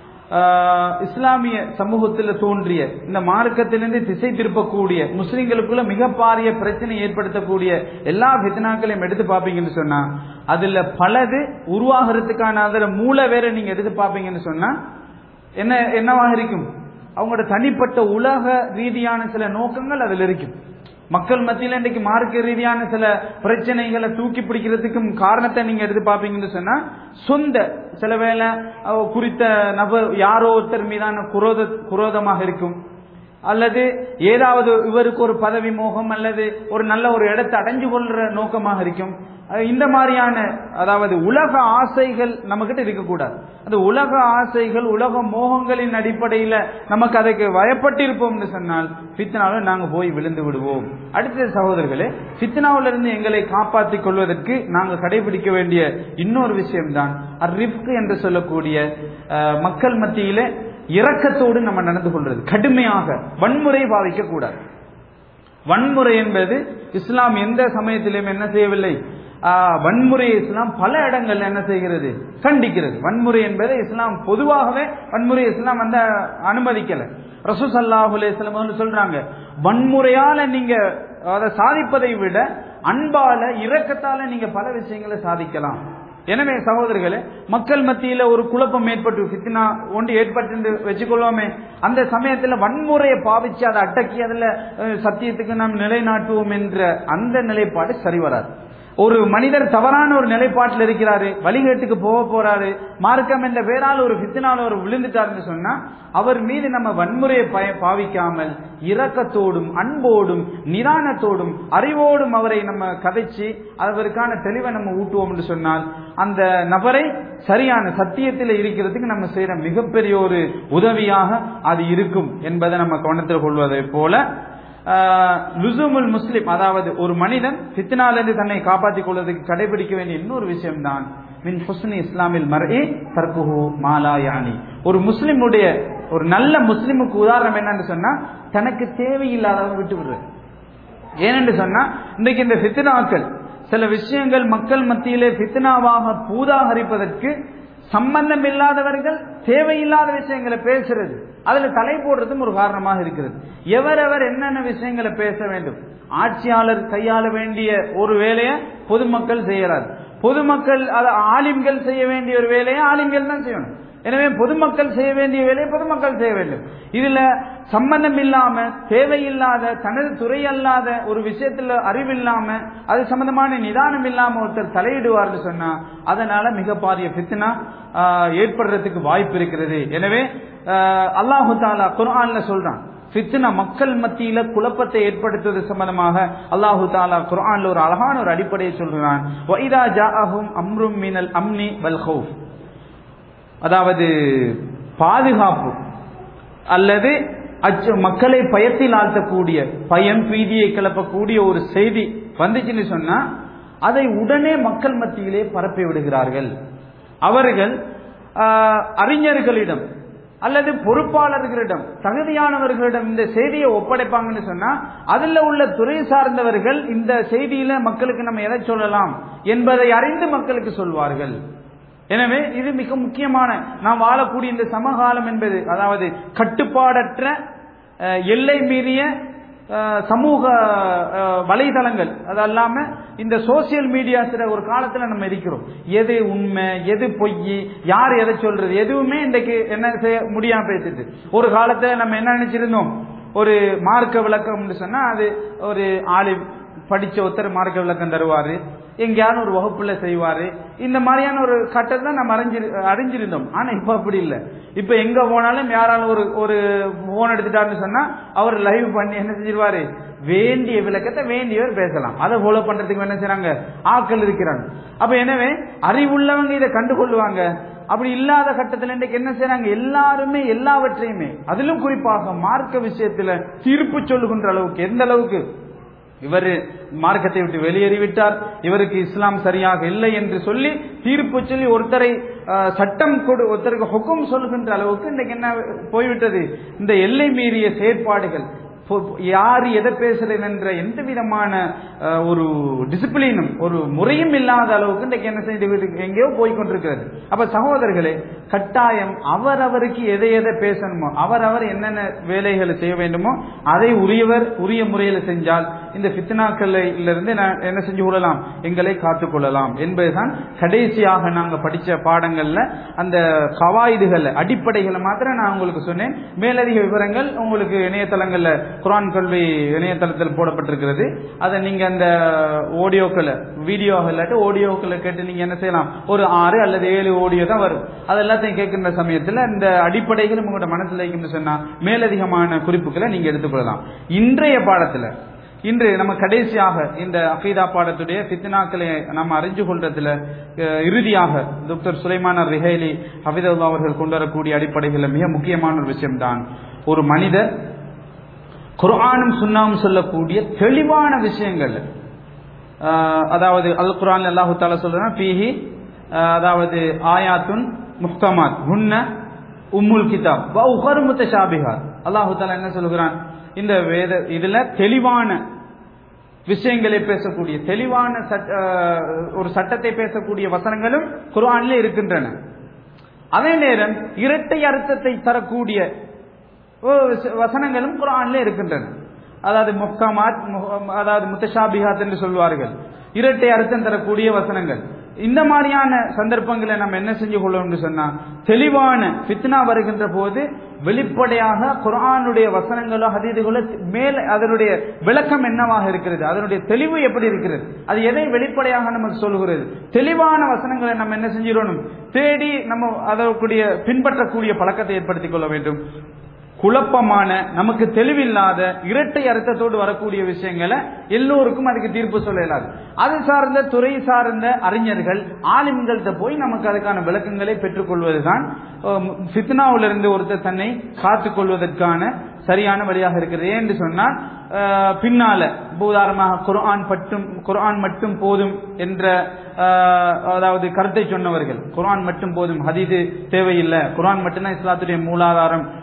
ஆஹ், இஸ்லாமிய சமூகத்தில் தோன்றிய இந்த மார்க்கத்திலிருந்து திசை திருப்பக்கூடிய முஸ்லிம்களுக்குள்ள மிக பாரிய பிரச்சனை ஏற்படுத்தக்கூடிய எல்லா ஃபித்னாக்களையும் எடுத்து பார்ப்பீங்கன்னு சொன்னா அதுல பலது உருவாகிறதுக்கான அதுல மூல வேற நீங்க எடுத்து பார்ப்பீங்கன்னு சொன்னா என்ன என்னவாக இருக்கும் அவங்களோட தனிப்பட்ட உலக ரீதியான சில நோக்கங்கள் அதில் இருக்கும் மக்கள் மத்தியில் இன்றைக்கு மார்க்க ரீதியான சில பிரச்சனைகளை தூக்கி பிடிக்கிறதுக்கும் காரணத்தை நீங்க எடுத்து பார்ப்பீங்கன்னு சொன்னா சொந்த சில வேளை அஹ், குறித்த நபர் யாரோ ஒருத்தர் மீதான குரோத குரோதமாக இருக்கும் அல்லது ஏதாவது இவருக்கு ஒரு பதவி மோகம் அல்லது ஒரு நல்ல ஒரு இடத்தை அடைஞ்சு கொள்ற நோக்கமாக இருக்கும் அஹ் இந்த மாதிரியான அதாவது உலக ஆசைகள் நம்ம கிட்ட இருக்கக்கூடாது அந்த உலக ஆசைகள் உலக மோகங்களின் அடிப்படையில நமக்கு அதுக்கு வயப்பட்டிருப்போம்னு சொன்னால் ஃபித்னாவில் நாங்க போய் விழுந்து விடுவோம் அடுத்த சகோதரர்களே ஃபித்னாவிலிருந்து எங்களை காப்பாற்றிக் கொள்வதற்கு நாங்கள் கடைபிடிக்க வேண்டிய இன்னொரு விஷயம்தான் அரிஃப்க் என்று சொல்லக்கூடிய அஹ், மக்கள் மத்தியிலே இரக்கத்தோடு நம்ம நடந்து கொள்றது கடுமையாக வன்முறை பாவிக்க கூடாது வன்முறை என்பது இஸ்லாம் எந்த சமயத்திலும் என்ன செய்யவில்லை ஆஹ், வன்முறையை இஸ்லாம் பல இடங்கள்ல என்ன செய்கிறது கண்டிக்கிறது வன்முறை என்பதை இஸ்லாம் பொதுவாகவே வன்முறை இஸ்லாம் வந்து அனுமதிக்கல ரசூ சல்லாஹு அலைஹி சொல்றாங்க வன்முறையால நீங்க அதை சாதிப்பதை விட அன்பால இரக்கத்தால நீங்க பல விஷயங்களை சாதிக்கலாம் எனவே சகோதரர்களே மக்கள் மத்தியில ஒரு குழப்பம் ஏற்பட்டு ஃபித்னா ஒன்று ஏற்பட்டு வச்சுக்கொள்வோமே அந்த சமயத்துல வன்முறையை பாவிச்சு அதை அடக்கி அதுல அஹ், சத்தியத்துக்கு நாம் நிலைநாட்டுவோம் என்ற அந்த நிலைப்பாடு சரி வராது ஒரு மனிதர் தவறான ஒரு நிலைப்பாட்டில் இருக்கிறாரு வழிகேட்டுக்கு போக போறாரு மார்க்கம் என்ற பேரால் ஒரு ஃபித்னால ஒரு விழுந்துட்டாருன்னு சொன்னா அவர் மீது நம்ம வன்முறையை பய- பாவிக்காமல் இரக்கத்தோடும் அன்போடும் நிதானத்தோடும் அறிவோடும் அவரை நம்ம கதைச்சு அவருக்கான தெளிவை நம்ம ஊட்டுவோம் என்று சொன்னால் அந்த நபரை சரியான சத்தியத்தில் இருக்கிறதுக்கு நம்ம செய்யற மிகப்பெரிய ஒரு உதவியாக அது இருக்கும் என்பதை நம்ம கவனத்தில் கொள்வதை போல ஆஹ், லுசுமுல் முஸ்லிம் அதாவது ஒரு மனிதன் ஃபித்னாலிருந்து தன்னை காப்பாற்றிக் கொள்வதற்கு கடைபிடிக்க வேண்டிய இன்னொரு விஷயம்தான் மின் ஹுஸ்னி இஸ்லாமில் மர்இ தர்குஹு மாலா யானி ஒரு முஸ்லிமுடைய ஒரு நல்ல முஸ்லிமுக்கு உதாரணம் என்னன்னு சொன்னா தனக்கு தேவையில்லாதவங்க விட்டு விடுறது ஏனென்று சொன்னா இன்றைக்கு இந்த ஃபித்னாக்கள் சில விஷயங்கள் மக்கள் மத்தியிலே ஃபித்னாவாக பூதாகரிப்பதற்கு சம்பந்தம் இல்லாதவர்கள் தேவையில்லாத விஷயங்களை பேசுறது அதுல தலை போடுறதும் ஒரு காரணமாக இருக்கிறது எவரவர் என்னென்ன விஷயங்களை பேச வேண்டும் ஆட்சியாளர் கையாள வேண்டிய ஒரு வேலையை பொதுமக்கள் செய்யறாரு பொதுமக்கள் அது ஆலிம்கள் செய்ய வேண்டிய ஒரு வேலையை ஆலிம்கள் தான் செய்யணும் எனவே பொதுமக்கள் செய்ய வேண்டிய வேலையை பொதுமக்கள் செய்ய வேண்டும் இதுல சம்பந்தம் இல்லாம தேவையில்லாத தனது துறை அல்லாத ஒரு விஷயத்துல அறிவில்லாம அது சம்பந்தமான நிதானம் இல்லாம ஒருத்தர் தலையிடுவார்னு சொன்னா அதனால மிக பாரிய பித்னா ஏற்படுறதுக்கு வாய்ப்பு இருக்கிறது எனவே அல்லாஹு தாலா குர்ஆன்ல சொல்றான் ஃபித்னா மக்கள் மத்தியில குழப்பத்தை ஏற்படுத்துவது சம்பந்தமாக அல்லாஹு தாலா குர்ஆன்ல ஒரு அழகான ஒரு அடிப்படையை சொல்கிறான் வைதா ஜாஅஹும் அம்ரும் மினல் அம்னி வல் ஹவுஃப் அதாவது பாதுகாப்பு அல்லது அச்ச மக்களை பயத்தில் ஆழ்த்தக்கூடிய பயம் பீதியை கிளப்பக்கூடிய ஒரு செய்தி வந்துச்சுன்னு சொன்னா அதை உடனே மக்கள் மத்தியிலே பரப்பி விடுகிறார்கள் அவர்கள் அறிஞர்களிடம் அல்லது பொறுப்பாளர்களிடம் தகுதியானவர்களிடம் இந்த செய்தியை ஒப்படைப்பாங்கன்னு சொன்னா அதுல உள்ள துறை சார்ந்தவர்கள் இந்த செய்தியில மக்களுக்கு நம்ம எதை சொல்லலாம் என்பதை அறிந்து மக்களுக்கு சொல்வார்கள் எனவே இது மிக முக்கியமான நாம் வாழக்கூடிய இந்த சமகாலம் என்பது அதாவது கட்டுப்பாடற்ற எல்லை மீறிய சமூக வலைதளங்கள் அது அல்லாம இந்த சோசியல் மீடியாஸ்ல ஒரு காலத்துல நம்ம இருக்கிறோம் எது உண்மை எது பொய் யார் எதை சொல்றது எதுவுமே இன்றைக்கு என்ன செய்ய முடியாம பேசுது ஒரு காலத்துல நம்ம என்ன நினைச்சிருந்தோம் ஒரு மார்க்க விளக்கம்னு சொன்னா அது ஒரு ஆளு படிச்ச ஒருத்தர் மார்க்க விளக்கம் தருவாரு எங்கேயான ஒரு வகுப்புல செய்வாரு இந்த மாதிரியான ஒரு கட்டத்தை நம்ம அறிஞ்சி அறிஞ்சிருந்தோம் ஆனா இப்ப அப்படி இல்லை இப்ப எங்க போனாலும் யாராலும் ஒரு ஒரு போன் எடுத்துட்டாருன்னு சொன்னா அவர் லைவ் பண்ணி என்ன செஞ்சிருவாரு வேண்டிய விளக்கத்தை வேண்டியவர் பேசலாம் அதை ஃபாலோ பண்றதுக்கு என்ன செய்றாங்க ஆக்கள் இருக்கிறாங்க அப்ப எனவே அறிவுள்ளவங்க இதை கண்டுகொள்வாங்க அப்படி இல்லாத கட்டத்தில் இன்றைக்கு என்ன செய்யறாங்க எல்லாருமே எல்லாவற்றையுமே அதிலும் குறிப்பாக மார்க்க விஷயத்துல தீர்ப்பு சொல்லுகின்ற அளவுக்கு எந்த அளவுக்கு இவர் மார்க்கத்தை விட்டு வெளியேறிவிட்டார் இவருக்கு இஸ்லாம் சரியாக இல்லை என்று சொல்லி தீர்ப்பு சொல்லி ஒருத்தரை சட்டம் கொடு ஒருத்தருக்கு ஹுக்கும் சொல்லுகின்ற அளவுக்கு இன்றைக்கு என்ன போய்விட்டது இந்த எல்லை மீறிய செயற்பாடுகள் யார் எதை பேசுறது என்ற எந்த விதமான ஒரு டிசிப்ளினும் ஒரு முறையும் இல்லாத அளவுக்கு இன்றைக்கு என்ன செய்து எங்கேயோ போய் கொண்டிருக்கிறது அப்ப சகோதரர்களே கட்டாயம் அவரவருக்கு எதை எதை பேசணுமோ அவரவர் என்னென்ன வேலைகளை செய்ய வேண்டுமோ அதை உரியவர் உரிய முறையில் செஞ்சால் இந்த பித்னாக்களில் இருந்து என்ன செஞ்சு கொள்ளலாம் எங்களை காத்துக் கொள்ளலாம் என்பதுதான் கடைசியாக நாங்க படிச்ச பாடங்கள்ல அந்த கவாயிதுகள் அடிப்படைகளை மாத்திரம் நான் உங்களுக்கு சொன்னேன் மேலதிக விவரங்கள் உங்களுக்கு இணையதளங்கள்ல குரான் கல்வி இணையதளத்தில் போடப்பட்டிருக்கிறது அதை நீங்க அந்த ஆடியோக்களை வீடியோ இல்லாட்டி ஆடியோக்களை கேட்டு நீங்க என்ன செய்யலாம் ஒரு ஆறு அல்லது ஏழு ஆடியோ தான் வரும் அது எல்லாத்தையும் கேட்கின்ற சமயத்தில் இந்த அடிப்படைகள் உங்களோட மனசுல இருக்குன்னு சொன்னா மேலதிகமான குறிப்புகளை நீங்க எடுத்துக்கொள்ளலாம் இன்றைய பாடத்துல இன்று நம்ம கடைசியாக இந்த அகீதா பாடத்துடைய பித்னாக்களை நம்ம அறிஞ்சு கொள்றதுல இறுதியாக டாக்டர் சுலைமான ரிஹேலி ஹபிதல்லா அவர்கள் கொண்டு வரக்கூடிய அடிப்படைகளில் மிக முக்கியமான ஒரு விஷயம்தான் ஒரு மனிதர் குர்ஆனும் சுன்னாவும் சொல்லக்கூடிய தெளிவான விஷயங்கள் அதாவது அல் குரான் அல்லாஹு தாலா சொல்றான் பீஹி அதாவது ஆயாத்துன் முஹ்தமாத் ஹுன்ன உம்முல் கிதாப் வ உஹர் முத்தஷாபிஹாத் அல்லாஹு தாலா என்ன சொல்கிறான் இந்த வேத இதுல தெளிவான விஷயங்களை பேசக்கூடிய தெளிவான ஒரு சட்டத்தை பேசக்கூடிய வசனங்களும் குர்ஆன்ல இருக்கின்றன அதே நேரம் இரட்டை அர்த்தத்தை தரக்கூடிய வசனங்களும் குரான்ல இருக்கின்றன அதாவது முஹ்கமாத் அதாவது முத்தஷாபிஹாத் என்று சொல்வார்கள் இரட்டை அர்த்தம் தரக்கூடிய வசனங்கள் இந்த மாதிரியான சந்தர்ப்பங்களை நம்ம என்ன செஞ்சு கொள்ளணும்னு சொன்னா தெளிவான ஃபித்னா வருகின்ற போது வெளிப்படையாக குரானுடைய வசனங்களோ ஹதீதுகளோ மேல அதனுடைய விளக்கம் என்னவாக இருக்கிறது அதனுடைய தெளிவு எப்படி இருக்கிறது அது எதை வெளிப்படையாக நமக்கு சொல்கிறது தெளிவான வசனங்களை நம்ம என்ன செஞ்சிடணும் தேடி நம்ம அதற்குரிய பின்பற்றக்கூடிய பழக்கத்தை ஏற்படுத்திக் கொள்ள வேண்டும் குழப்பமான நமக்கு தெளிவில்லாத இரட்டை அர்த்தத்தோடு வரக்கூடிய விஷயங்களை எல்லோருக்கும் அதுக்கு தீர்ப்பு சொல்ல இயலாது அது சார்ந்த துறை சார்ந்த அறிஞர்கள் ஆலிம்கள்கிட்ட போய் நமக்கு அதுக்கான விளக்கங்களை பெற்றுக்கொள்வதுதான் ஃபித்னாவிலிருந்து ஒருத்தர் தன்னை காத்துக் கொள்வதற்கான சரியான வழியாக இருக்கிறது ஏன்னு சொன்னால் பின்னால உதாரணமாக குர்ஆன் பட்டும் குர்ஆன் மட்டும் போதும் என்ற அதாவது கருத்தை சொன்னவர்கள் குர்ஆன் மட்டும் போதும் ஹதீது தேவையில்லை குர்ஆன் மட்டும்தான் இஸ்லாத்துடைய மூலாதாரம்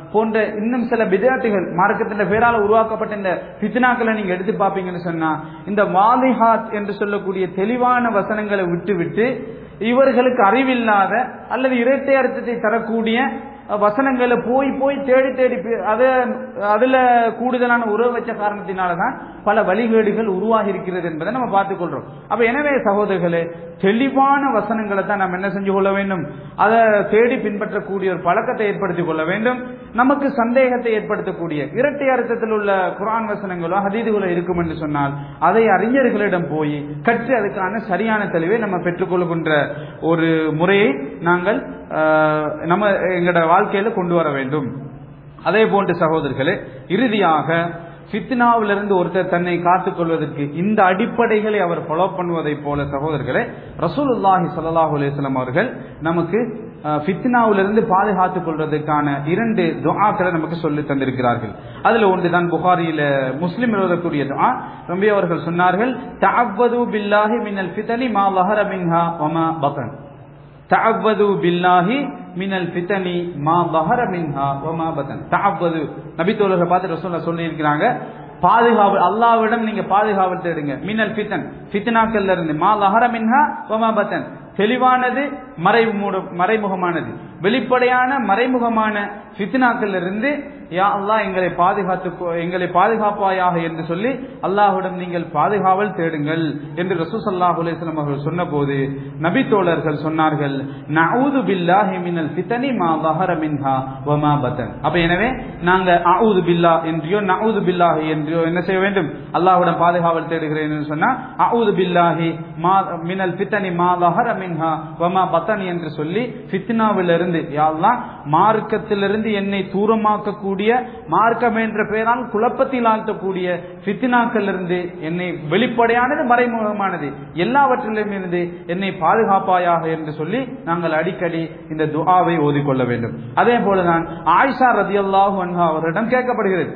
போன்ற இன்னும் சில விதத்துகள் மார்க்கத்தின் பேரால உருவாக்கப்பட்ட இந்த பித்னாக்களை நீங்க எடுத்து பார்ப்பீங்கன்னு சொன்னா இந்த வாலிஹாத் என்று சொல்லக்கூடிய தெளிவான வசனங்களை விட்டு விட்டு இவர்களுக்கு அறிவில்லாத அல்லது இரட்டை அர்த்தத்தை தரக்கூடிய வசனங்களை போய் போய் தேடி தேடி பே- அத அதுல கூடுதலான உறவு வச்ச காரணத்தினாலதான் பல வழிகேடுகள் உருவாகி இருக்கிறது என்பதை நம்ம பார்த்துக் கொள்றோம் அப்ப எனவே சகோதரர்களே தெளிவான வசனங்களை தான் நம்ம என்ன செஞ்சு கொள்ள வேண்டும் அதை தேடி பின்பற்றக்கூடிய ஒரு பழக்கத்தை ஏற்படுத்திக் கொள்ள வேண்டும் நமக்கு சந்தேகத்தை ஏற்படுத்தக்கூடிய இரட்டை அர்த்தத்தில் உள்ள குரான் வசனங்களோ ஹதீதுகளோ இருக்கும் என்று சொன்னால் அதை அறிஞர்களிடம் போய் கற்று அதுக்கான சரியான தெளிவை நம்ம பெற்றுக்கொள்கின்ற ஒரு முறையை நாங்கள் ஆஹ், நம்ம எங்களோட வாழ்க்கையில கொண்டு வர வேண்டும் அதே போன்று சகோதரர்களே இறுதியாக ஃபித்னாவிலிருந்து ஒருத்தர் தன்னை காத்துக் கொள்வதற்கு இந்த அடிப்படைகளை அவர் ஃபாலோ பண்ணுவதை போல சகோதரர்களே ரசூலுல்லாஹி ஸல்லல்லாஹு அலைஹி வஸல்லம் அவர்கள் நமக்கு அஹ், ஃபித்னாவிலிருந்து பாதுகாத்துக் கொள்வதற்கான இரண்டு துஆக்களை நமக்கு சொல்லி தந்திருக்கிறார்கள் அதுல ஒன்று தான் புகாரியில முஸ்லிம் எழுதக்கூடிய துஆ ரம்பி அவர்கள் சொன்னார்கள் தஅவ்வது பில்லாஹி மினல் ஃபிதனி மா லஹர மின்ஹா வமா பதன் தஅவ்வது பில்லாஹி மினல் ஃபிதனி மா லஹர மின்ஹா வமா பதன் தஅவ்வது நபி தோழர்கள் பார்த்து ரசூலுல்லாஹ் சொல்லி இருக்கிறாங்க பாதுகாவல் அல்லாஹ்விடம் நீங்க பாதுகாவல் தேடுங்க மினல் ஃபிதன் ஃபித்னாக்கள்ல இருந்து மா லஹர மின்ஹா வமா பதன் தெளிவானது மறைமூட மறைமுகமானது வெளிப்படையான மறைமுகமான ஃபித்னாக்கள் இருந்து யா அல்லாஹ் எங்களை பாதுகாத்து எங்களை பாதுகாப்பாயாக என்று சொல்லி அல்லாஹ்விடம் நீங்கள் பாதுகாவல் தேடுங்கள் என்று ரசூ சல்லாஹ் அலைஹிஸ்ஸலாம் அவர்கள் சொன்னபோது நபி தோழர்கள் சொன்னார்கள் நஊது பில்லாஹி மினல் ஃபிதனி மா ظهر மின்ஹா வமா பதன் அப்ப எனவே நாங்க அஊது பில்லா என்றோ நஊது பில்லாஹி என்றோ என்ன செய்ய வேண்டும் அல்லாஹ்விடம் பாதுகாவல் தேடுகிறேன் என்று சொன்னா அஊது பில்லாஹி மா மினல் ஃபிதனி மா ظهر மின்ஹா வமா பதன் என்று சொல்லி ஃபித்னாவிலிருந்து யா அல்லாஹ் மார்க்கத்திலிருந்து என்னை தூரமாக்கக்கூடிய மார்க்கம் என்ற பெயரால் குழப்பத்தில் ஆழ்த்தக்கூடிய ஃபித்னாக்களிலிருந்து என்னை வெளிப்படையானது மறைமுகமானது எல்லாவற்றிலும் இருந்து என்னை பாதுகாப்பாயாக என்று சொல்லி நாங்கள் அடிக்கடி இந்த துஆவை ஓதிக்கொள்ள வேண்டும் அதே போலதான் ஆயிஷா ரதியல்லாஹு அன்ஹா அவரிடம் கேட்கப்படுகிறது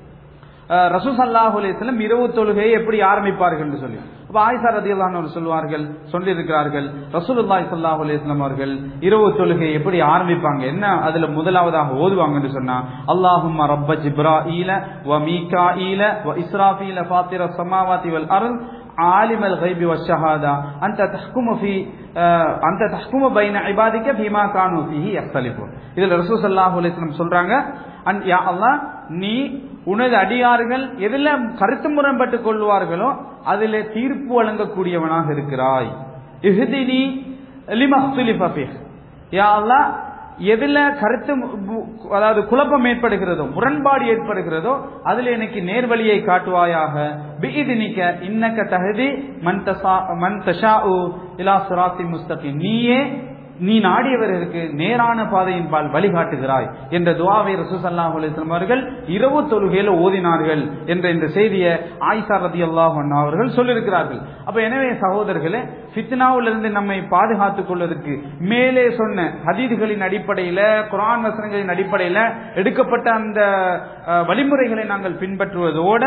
அஹ் ரசூல் ஸல்லல்லாஹு அலைஹி வஸல்லம் இரவு தொழுகையை எப்படி ஆரம்பிப்பார்கள் என்று சொல்லி அப்ப ஆயிஷா ரதியல்லாஹு அன்ஹா அவர்கள் சொல்வார்கள் சொல்லியிருக்கிறார்கள் ரசூலுல்லாஹி ஸல்லல்லாஹு அலைஹி வஸல்லம் அவர்கள் இரவு தொழுகையை எப்படி ஆரம்பிப்பாங்க என்ன அதுல முதலாவதாக ஓதுவாங்க என்று சொன்னா அல்லாஹும்ம ரப்ப ஜிப்ராஈல வ மீகாஈல வ இஸ்ராஃபீல ஃபாத்திர ஸமாவாதி வல் அர்த் عالم الغيب والشهادة أنت تحكم في آه أنت تحكم بين عبادك فيما كانوا فيه يختلفون இதில் ரசூல் ஸல்லல்லாஹு அலைஹி வஸல்லம் சொல்றாங்க அன் யா அல்லாஹ் நீ உனது அடியார்கள் எதுல கருத்து முரண்பட்டுக் கொள்வார்களோ அதிலே தீர்ப்பு வழங்கக்கூடியவனாக இருக்கிறாய் இஹ்தினி லிமஹ்துலிஃப ஃபீஹ் யா அல்லாஹ் எதுல கருத்து மு- அதாவது குழப்பம் ஏற்படுகிறதோ முரண்பாடு ஏற்படுகிறதோ அதுல எனக்கு நேர்வழியை காட்டுவாயாக பிஇதினிக்க இன்னக்க தஹதி மன் தசா மன் தஷாஉ இலா சிராத்தி முஸ்தகிம் நீயே நீ நாடியவர்களுக்கு நேரான பாதையின் பால் வழிகாட்டுகிறாய் என்ற துவாவை ரசூசல்லாஹு அலைஹிஸ்ஸலாம் அவர்கள் இரவு தொழுகையில ஓதினார்கள் என்ற இந்த செய்தியை ஆயிஷா ரதியல்லாஹு அன்ஹா அவர்கள் சொல்லியிருக்கிறார்கள் அப்ப எனவே சகோதரர்களே ஃபித்னாவிலிருந்து நம்மை பாதுகாத்துக் கொள்வதற்கு மேலே சொன்ன ஹதீதுகளின் அடிப்படையில குர்ஆன் வசனங்களின் அடிப்படையில எடுக்கப்பட்ட அந்த அஹ், வழிமுறைகளை நாங்கள் பின்பற்றுவதோட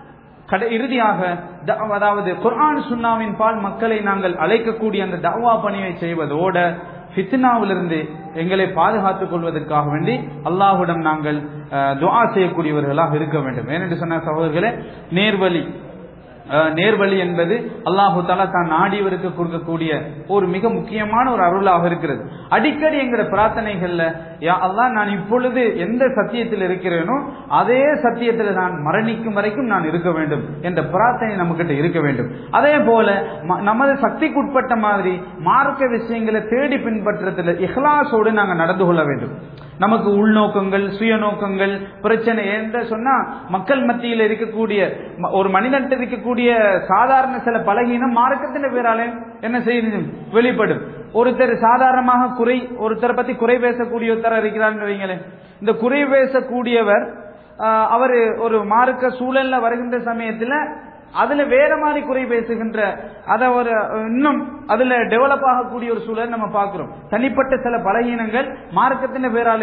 கடை இறுதியாக த- அதாவது குர்ஆன் சுன்னாவின் பால் மக்களை நாங்கள் அழைக்கக்கூடிய அந்த தவா பணியை செய்வதோட ஃபித்னாவிலிருந்து எங்களை பாதுகாத்துக் கொள்வதற்காக வேண்டி அல்லாஹ்விடம் நாங்கள் அஹ், துஆ செய்யக்கூடியவர்களாக இருக்க வேண்டும் ஏனென்று சொன்ன சகோதரர்களே நேர்வழி அஹ், நேர்வழி என்பது அல்லாஹு தாலா தான் நாடியவருக்கு கொடுக்கக்கூடிய ஒரு மிக முக்கியமான ஒரு அருளாக இருக்கிறது அடிக்கடி எங்களோட பிரார்த்தனைகள்ல யா அல்லாஹ் நான் இப்பொழுது எந்த சத்தியத்தில் இருக்கிறேனோ அதே சத்தியத்தில் நான் மரணிக்கும் வரைக்கும் நான் இருக்க வேண்டும் என்ற பிரார்த்தனை நம்மகிட்ட இருக்க வேண்டும் அதே போல ம- நமது சக்திக்குட்பட்ட மாதிரி மார்க்க விஷயங்களை தேடி பின்பற்றத்தில் இஹ்லாஸோடு நாங்கள் நடந்து கொள்ள வேண்டும் நமக்கு உள்நோக்கங்கள் சுயநோக்கங்கள் பிரச்சனை என்று சொன்னா மக்கள் மத்தியில் இருக்கக்கூடிய ம- ஒரு மனிதன்ட்டு இருக்கக்கூடிய சாதாரண சில பலகீனம் மார்க்கத்தின் பேராலே என்ன செய்யுது வெளிப்படும் ஒருத்தர் சாதாரணமாக குறை ஒருத்தரை பத்தி குறை பேசக்கூடிய ஒருத்தர் இருக்கிறார்னு வைங்களேன் இந்த குறை பேசக்கூடியவர் ஆஹ், அவர் ஒரு மார்க்க சூழல்ல வருகின்ற சமயத்துல அதுல வேற மாதிரி குறை பேசுகின்ற அத ஒரு இன்னும் அதுல டெவலப் ஆகக்கூடிய ஒரு சூழல் நம்ம பார்க்கிறோம் தனிப்பட்ட சில பலகீனங்கள் மார்க்கத்தின் பேராலே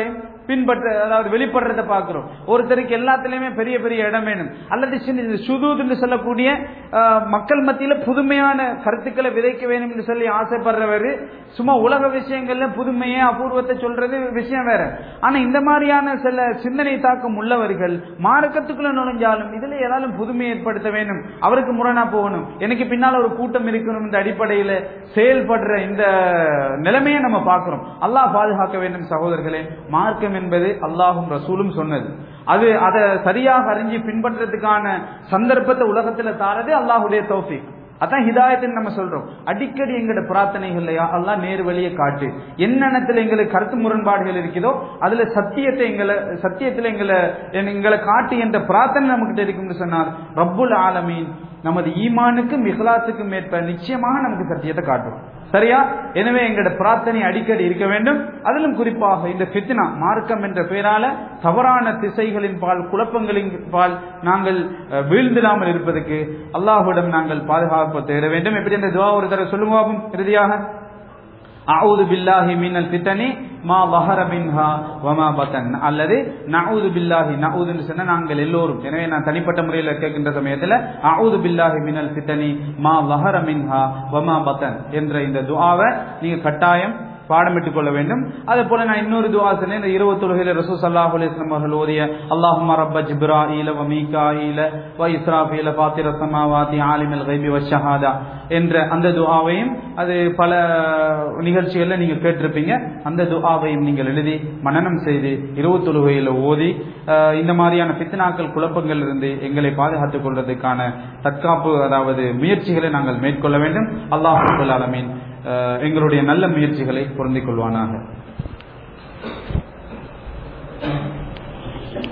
பின்பற்ற அதாவது வெளிப்படுறத பார்க்கிறோம் ஒருத்தருக்கு எல்லாத்துலயுமே பெரிய பெரிய இடம் வேணும் அல்லது சின்ன சுதூத் என்று சொல்லக்கூடிய ஆஹ், மக்கள் மத்தியில புதுமையான கருத்துக்களை விதைக்க வேணும் என்று சொல்லி ஆசைப்படுறவர் சும்மா உலக விஷயங்கள்ல புதுமையே அபூர்வத்தை சொல்றது விஷயம் வேற ஆனா இந்த மாதிரியான சில சிந்தனை தாக்கம் உள்ளவர்கள் மார்க்கத்துக்குள்ள நுழைஞ்சாலும் இதுல ஏதாவது புதுமை ஏற்படுத்த வேணும் அவருக்கு முரணா போகணும் எனக்கு பின்னால ஒரு கூட்டம் இருக்கணும் இந்த அடிப்படையில செயல்படுற இந்த நிலைமையை நம்ம பார்க்கிறோம் அல்லாஹ் பாதுகாக்க வேண்டும் சகோதரர்களே மார்க்கம் என்பது அல்லாஹும் ரசூலும் சொன்னது அது அதை சரியாக அறிஞ்சு பின்பற்றதுக்கான சந்தர்ப்பத்தை உலகத்துல தாரது அல்லாஹுடைய தௌஃபீக் அதான் ஹிதாயத்துன்னு நம்ம சொல்றோம் அடிக்கடி எங்களோட பிரார்த்தனைகள்லையா அல்லாஹ் நேர் வழியை காட்டு என்னென்னத்துல எங்களுக்கு கருத்து முரண்பாடுகள் இருக்குதோ அதுல சத்தியத்தை எங்களை சத்தியத்துல எங்களை எங்களை காட்டு என்ற பிரார்த்தனை நமக்கிட்ட இருக்கும்னு சொன்னார் ரப்புல் ஆலமீன் நமது ஈமானுக்கும் இஹ்லாத்துக்கும் மேற்ப நிச்சயமாக நமக்கு சத்தியத்தை காட்டும் சரியா எனவே எங்களோட பிரார்த்தனை அடிக்கடி இருக்க வேண்டும் அதிலும் குறிப்பாக இந்த ஃபித்னா மார்க்கம் என்ற பெயரால தவறான திசைகளின் பால் குழப்பங்களின் பால் நாங்கள் அஹ், வீழ்ந்திடாமல் இருப்பதற்கு அல்லாஹ்விடம் நாங்கள் பாதுகாப்பு தேட வேண்டும் எப்படி அந்த துவா ஒரு தடவை சொல்லுங்க பாப்போம் இறுதியாக அவுது பில்லாஹி மினல் ஃபித்தனி மா வஹர மின்ஹா வமா பதன் அல்லது நவுது பில்லாஹி நவுதுன்னு சொன்னா நாங்கள் எல்லோரும் எனவே நான் தனிப்பட்ட முறையில் கேட்கின்ற சமயத்தில் அவுது பில்லாஹி மினல் ஃபித்தனி மா வஹர மின்ஹா வமா பதன் என்ற இந்த துஆவை நீங்க கட்டாயம் பாடமிட்டுக் கொள்ள வேண்டும் அதே போல நான் இன்னொரு துவா சொன்னேன் இந்த இருபது தொழுகையில ரசூ சல்லாஹ் அலிஸ்லாம் அவர்கள் ஓதிய அல்லாஹுமா ரப்ப ஜிப்ராஹீல வ மீகாஹீல வ இஸ்ராஃபீல ஃபாத்திர சமாவாதி ஆலிமில் கைபி வ ஷஹாதா என்ற அந்த துஆவையும் அது பல நிகழ்ச்சிகள்ல நீங்க கேட்டிருப்பீங்க அந்த துஆவையும் நீங்கள் எழுதி மனனம் செய்து இருபது தொழுகையில ஓதி அஹ், இந்த மாதிரியான பித்னாக்கள் குழப்பங்கள் இருந்து எங்களை பாதுகாத்துக் கொள்வதற்கான தற்காப்பு அதாவது முயற்சிகளை நாங்கள் மேற்கொள்ள வேண்டும் அல்லாஹ் அலமீன் எங்களுடைய நல்ல முயற்சிகளை பொருந்திக் கொள்வானாக